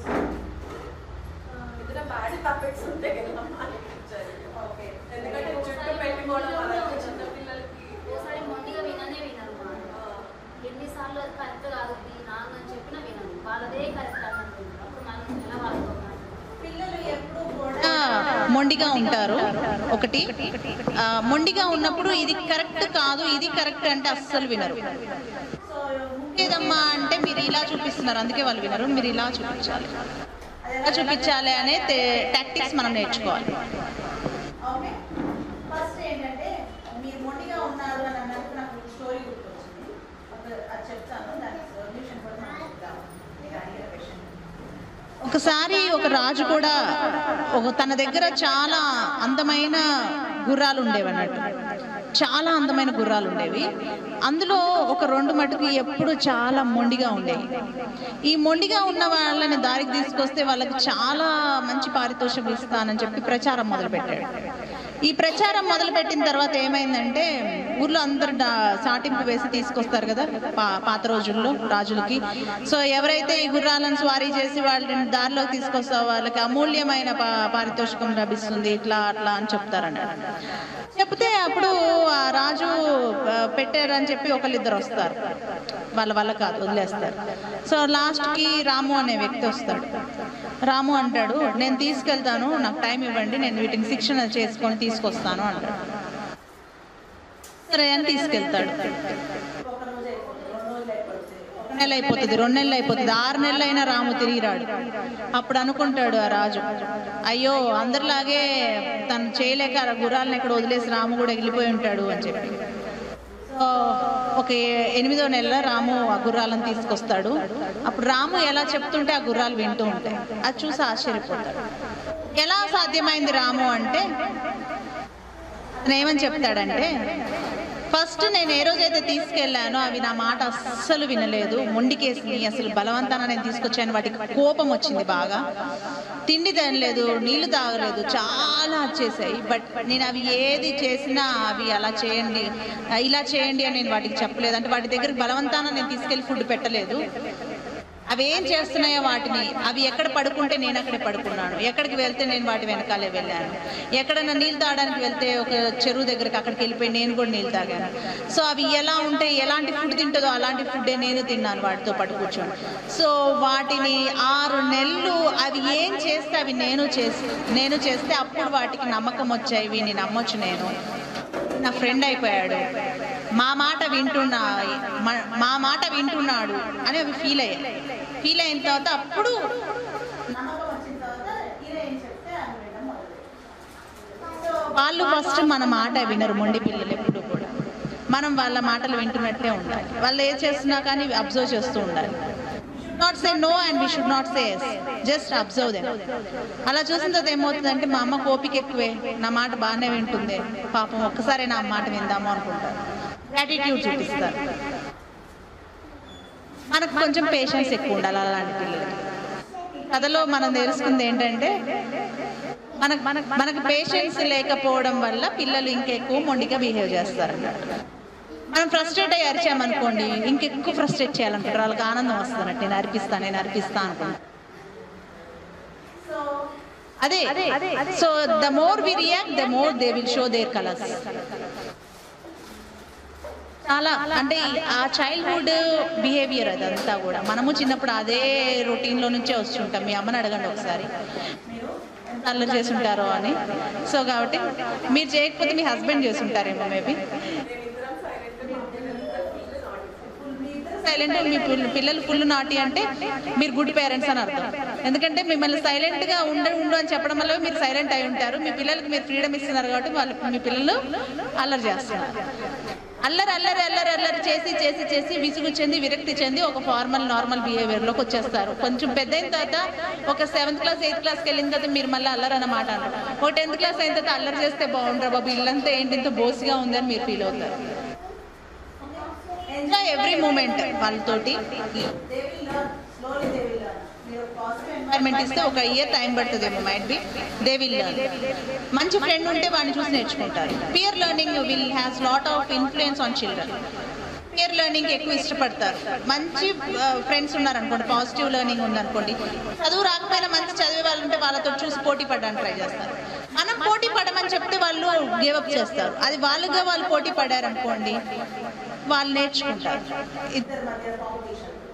ఏదైనా బ్యాడ్ హ్యాబిట్స్ ఉంటే కదా మానేపించాలి ఓకే ఎందుకంటే చుట్టూ పెట్టుకోవడం అలాగే చిన్న పిల్లలకి ఒకసారి మొండిగా విననే వినరు మా ఆ, ఎన్నిసార్లు అది కరెక్ట్ కాదు ఇది రాంగ్ అని చెప్పినా వినరు వాళ్ళదే కరెక్ట్ అని అనుకుంటారు అప్పుడు మనం ఎలా వాళ్ళతో పిల్లలు ఎప్పుడు కూడా ఆ, మొండిగా ఉంటారు ఒకటి ఆ, మొండిగా ఉన్నప్పుడు ఇది కరెక్ట్ కాదు ఇది కరెక్ట్ అంటే అస్సలు వినరు సో లేదమ్మా అంటే మీరు ఇలా చూపిస్తున్నారు అందుకే వాళ్ళు వినరు మీరు ఇలా చూపించాలి ఇలా చూపించాలి అనే టాక్టిక్స్ మనం నేర్చుకోవాలి ఓకే ఫస్ట్ ఏంటంటే మీరు మొండిగా ఉన్నారు అని అన్నప్పుడు నాకు ఒక స్టోరీ గుర్తొచ్చింది ఒక అది చెప్తాను దానికి సొల్యూషన్ కూడా మనం చెప్తాము మీరు అడిగిన క్వశ్చన్ ఒకసారి ఒక రాజు కూడా ఒక తన దగ్గర చాలా అందమైన గుర్రాలు ఉండేవి అన్నట్టు చాలా అందమైన గుర్రాలు ఉండేవి అందులో ఒక రెండు మటుకు ఎప్పుడు చాలా మొండిగా ఉండేవి ఈ మొండిగా ఉన్న వాళ్ళని దారికి తీసుకొస్తే వాళ్ళకి చాలా మంచి పారితోషికం ఇస్తానని చెప్పి ప్రచారం మొదలుపెట్టాడు ఈ ప్రచారం మొదలుపెట్టిన తర్వాత ఏమైందంటే ఊర్లో అందరు డా- సాటింపు వేసి తీసుకొస్తారు కదా పా పాత రోజుల్లో రాజులకి సో ఎవరైతే ఈ గుర్రాలను స్వారీ చేసి వాళ్ళని దారిలోకి తీసుకొస్తారో వాళ్ళకి అమూల్యమైన పా- పారితోషికం లభిస్తుంది ఇట్లా అట్లా అని చెప్తారన్నమాట చెప్తే అప్పుడు ఆ రాజు ఆ, పెట్టారని చెప్పి ఒకళ్ళిద్దరు వస్తారు వాళ్ళ వల్ల కాదు వదిలేస్తారు సో లాస్ట్కి రాము అనే వ్యక్తి వస్తాడు రాము అంటాడు నేను తీసుకెళ్తాను నాకు టైం ఇవ్వండి నేను వీటిని శిక్షణ చేసుకొని తీసుకొస్తాను అంటాడు సరే అని తీసుకెళ్తాడు ఒక రోజు అయిపోతుంది రెండు రోజులు అయిపోతుంది ఒక నెల అయిపోతుంది రెండు నెలలు అయిపోతుంది ఆరు నెలలు అయినా రాము తిరిగి రాడు అప్పుడు అనుకుంటాడు ఆ రాజు అయ్యో అందరిలాగే తను చేయలేక ఆ గుర్రాలను ఎక్కడ వదిలేసి రాము కూడా వెళ్ళిపోయి ఉంటాడు అని చెప్పి సో ఒక ఏ- ఎనిమిదో నెలలో రాము ఆ గుర్రాలను తీసుకొస్తాడు అప్పుడు రాము ఎలా చెప్తుంటే ఆ గుర్రాలు వింటూ ఉంటాయి అది చూసి ఆశ్చర్యపోతాడు ఎలా సాధ్యమైంది రాము అంటే అతను ఏమని చెప్తాడంటే ఫస్ట్ నేను ఏ రోజైతే తీసుకెళ్ళానో అవి నా మాట అస్సలు వినలేదు మొండికేసి అసలు బలవంతాన నేను తీసుకొచ్చాను వాటికి కోపం వచ్చింది బాగా తిండి తినలేదు నీళ్లు తాగలేదు చాలా వచ్చేసాయి బట్ నేను అవి ఏది చేసినా అవి అలా చేయండి ఇలా చేయండి అని నేను వాటికి చెప్పలేదు అంటే వాటి దగ్గరికి బలవంతాన నేను తీసుకెళ్లి ఫుడ్ పెట్టలేదు అవి ఏం చేస్తున్నాయో వాటిని అవి ఎక్కడ పడుకుంటే నేను అక్కడే పడుకున్నాను ఎక్కడికి వెళ్తే నేను వాటి వెనకాలే వెళ్ళాను ఎక్కడైనా నీళ్ళు తాగడానికి వెళ్తే ఒక చెరువు దగ్గరికి అక్కడికి వెళ్ళిపోయి నేను కూడా నీళ్ళు తాగాను సో అవి ఎలా ఉంటే ఎలాంటి ఫుడ్ తింటుందో అలాంటి ఫుడ్డే నేను తిన్నాను వాటితో పాటు కూర్చొని సో వాటిని ఆరు నెలలు అవి ఏం చేస్తే అవి నేను చేసి నేను చేస్తే అప్పుడు వాటికి నమ్మకం వచ్చాయి వీడిని నమ్మొచ్చు నేను నా ఫ్రెండ్ అయిపోయాడు మా మాట వింటున్నా మా- మా మాట వింటున్నాడు అని అవి ఫీల్ అయ్యాయి ఫీల్ అయిన తర్వాత అప్పుడు నమ్మకం వచ్చిన తర్వాత ఈయన ఏం చెప్తే ఆయన వినడం మొదలుపెట్టారు సో వాళ్ళు ఫస్ట్ మన మాట వినరు మొండి పిల్లలు ఎప్పుడు కూడా మనం వాళ్ళ మాటలు వింటున్నట్టే ఉండాలి వాళ్ళు ఏం చేస్తున్నా కానీ అబ్జర్వ్ చేస్తూ ఉండాలి not say no and we should not say yes just observe them అలా చూసిన తర్వాత ఏమవుతుందంటే మా అమ్మ కోపిక ఎక్కువే నా మాట బాగానే వింటుంది పాపం ఒక్కసారి నా మాట విందాము అనుకుంటారు యాటిట్యూడ్ చూపిస్తారు మనకు కొంచెం పేషెన్స్ ఎక్కువ ఉండాలి అలాంటి పిల్లలకి ఈ కథలో మనం తెలుసుకుంది ఏంటంటే మనకు మనకు మనకు పేషెన్స్ లేకపోవడం వల్ల పిల్లలు ఇంకెక్కువ మొండిగా బిహేవ్ చేస్తారు అన్నట్టు మనం ఫ్రస్ట్రేట్ అయ్యి అరిచామనుకోండి ఇంకెక్కువ ఫ్రస్ట్రేట్ చేయాలనుకుంటారు వాళ్ళకి ఆనందం వస్తున్నట్టు నేను అర్పిస్తాను నేను అర్పిస్తా అనుకుంటా సో అదే so the more we react the more they will show their colours చాలా అంటే ఆ చైల్డ్హుడ్ బిహేవియర్ అదంతా కూడా మనము చిన్నప్పుడు అదే రొటీన్లో నుంచే వస్తుంటాం మీ అమ్మని అడగండి ఒకసారి మీరు ఎంత అల్లరి చేసుంటారో అని సో కాబట్టి మీరు చేయకపోతే మీ హస్బెండ్ చేసుంటారేమో మేబీ మేమిద్దరం సైలెంట్ మా పిల్లలిద్దరు ఫుల్ నాటి ఫుల్ మీ ఇద్దరు సైలెంట్ మీ పిల్ల- పిల్లలు ఫుల్ నాటి అంటే మీరు గుడ్ పేరెంట్స్ అని అర్థం ఎందుకంటే మిమ్మల్ని సైలెంట్ గా ఉండ ఉండు అని చెప్పడం వల్ల మీరు సైలెంట్ అయి ఉంటారు మీ పిల్లలకి మీరు ఫ్రీడమ్ ఇస్తున్నారు కాబట్టి వాళ్ళు మీ పిల్లలు అల్లరి చేస్తున్నారు అల్లరి అల్లరి అల్లరి అల్లరి చేసి చేసి చేసి విసుగు చెంది విరక్తి చెంది ఒక ఫార్మల్ నార్మల్ బిహేవియర్లోకి వచ్చేస్తారు కొంచెం పెద్ద అయిన తర్వాత ఒక సెవెంత్ క్లాస్ ఎయిత్ క్లాస్కి వెళ్ళిన తర్వాత మీరు మళ్ళీ అల్లరి అన్నమాట అన్నారు ఒక టెన్త్ క్లాస్ అయిన తర్వాత అల్లరి చేస్తే బాగుండ్రా బాబు ఇల్లంతా ఏంటి ఇంత బోసిగా ఉందని మీరు ఫీల్ అవుతారు ఎంజాయ్ ఎవ్రీ మూమెంట్ వాళ్ళతోటి they will learn slowly they will learn మీరు పాజిటివ్ ఎన్వైర్మెంట్ ఇస్తే ఒక ఇయర్ టైం పడుతుందేమో might be they will learn మంచి ఫ్రెండ్ ఉంటే వాడిని చూసి నేర్చుకుంటారు peer learning will has lot of influence on children peer learning ఎక్కువ ఇష్టపడతారు మంచి ఫ్రెండ్స్ ఉన్నారనుకోండి పాజిటివ్ లెర్నింగ్ ఉందనుకోండి చదువు రాకపోయినా మంచి చదివే వాళ్ళు ఉంటే వాళ్ళతో చూసి పోటీ పడడానికి ట్రై చేస్తారు మనం పోటీ పడమని చెప్తే వాళ్ళు గివప్ చేస్తారు అది వాళ్ళుగా వాళ్ళు పోటీ పడారనుకోండి వాళ్ళు నేర్చుకుంటారు ఇద్దరి మధ్య కాంపిటీషన్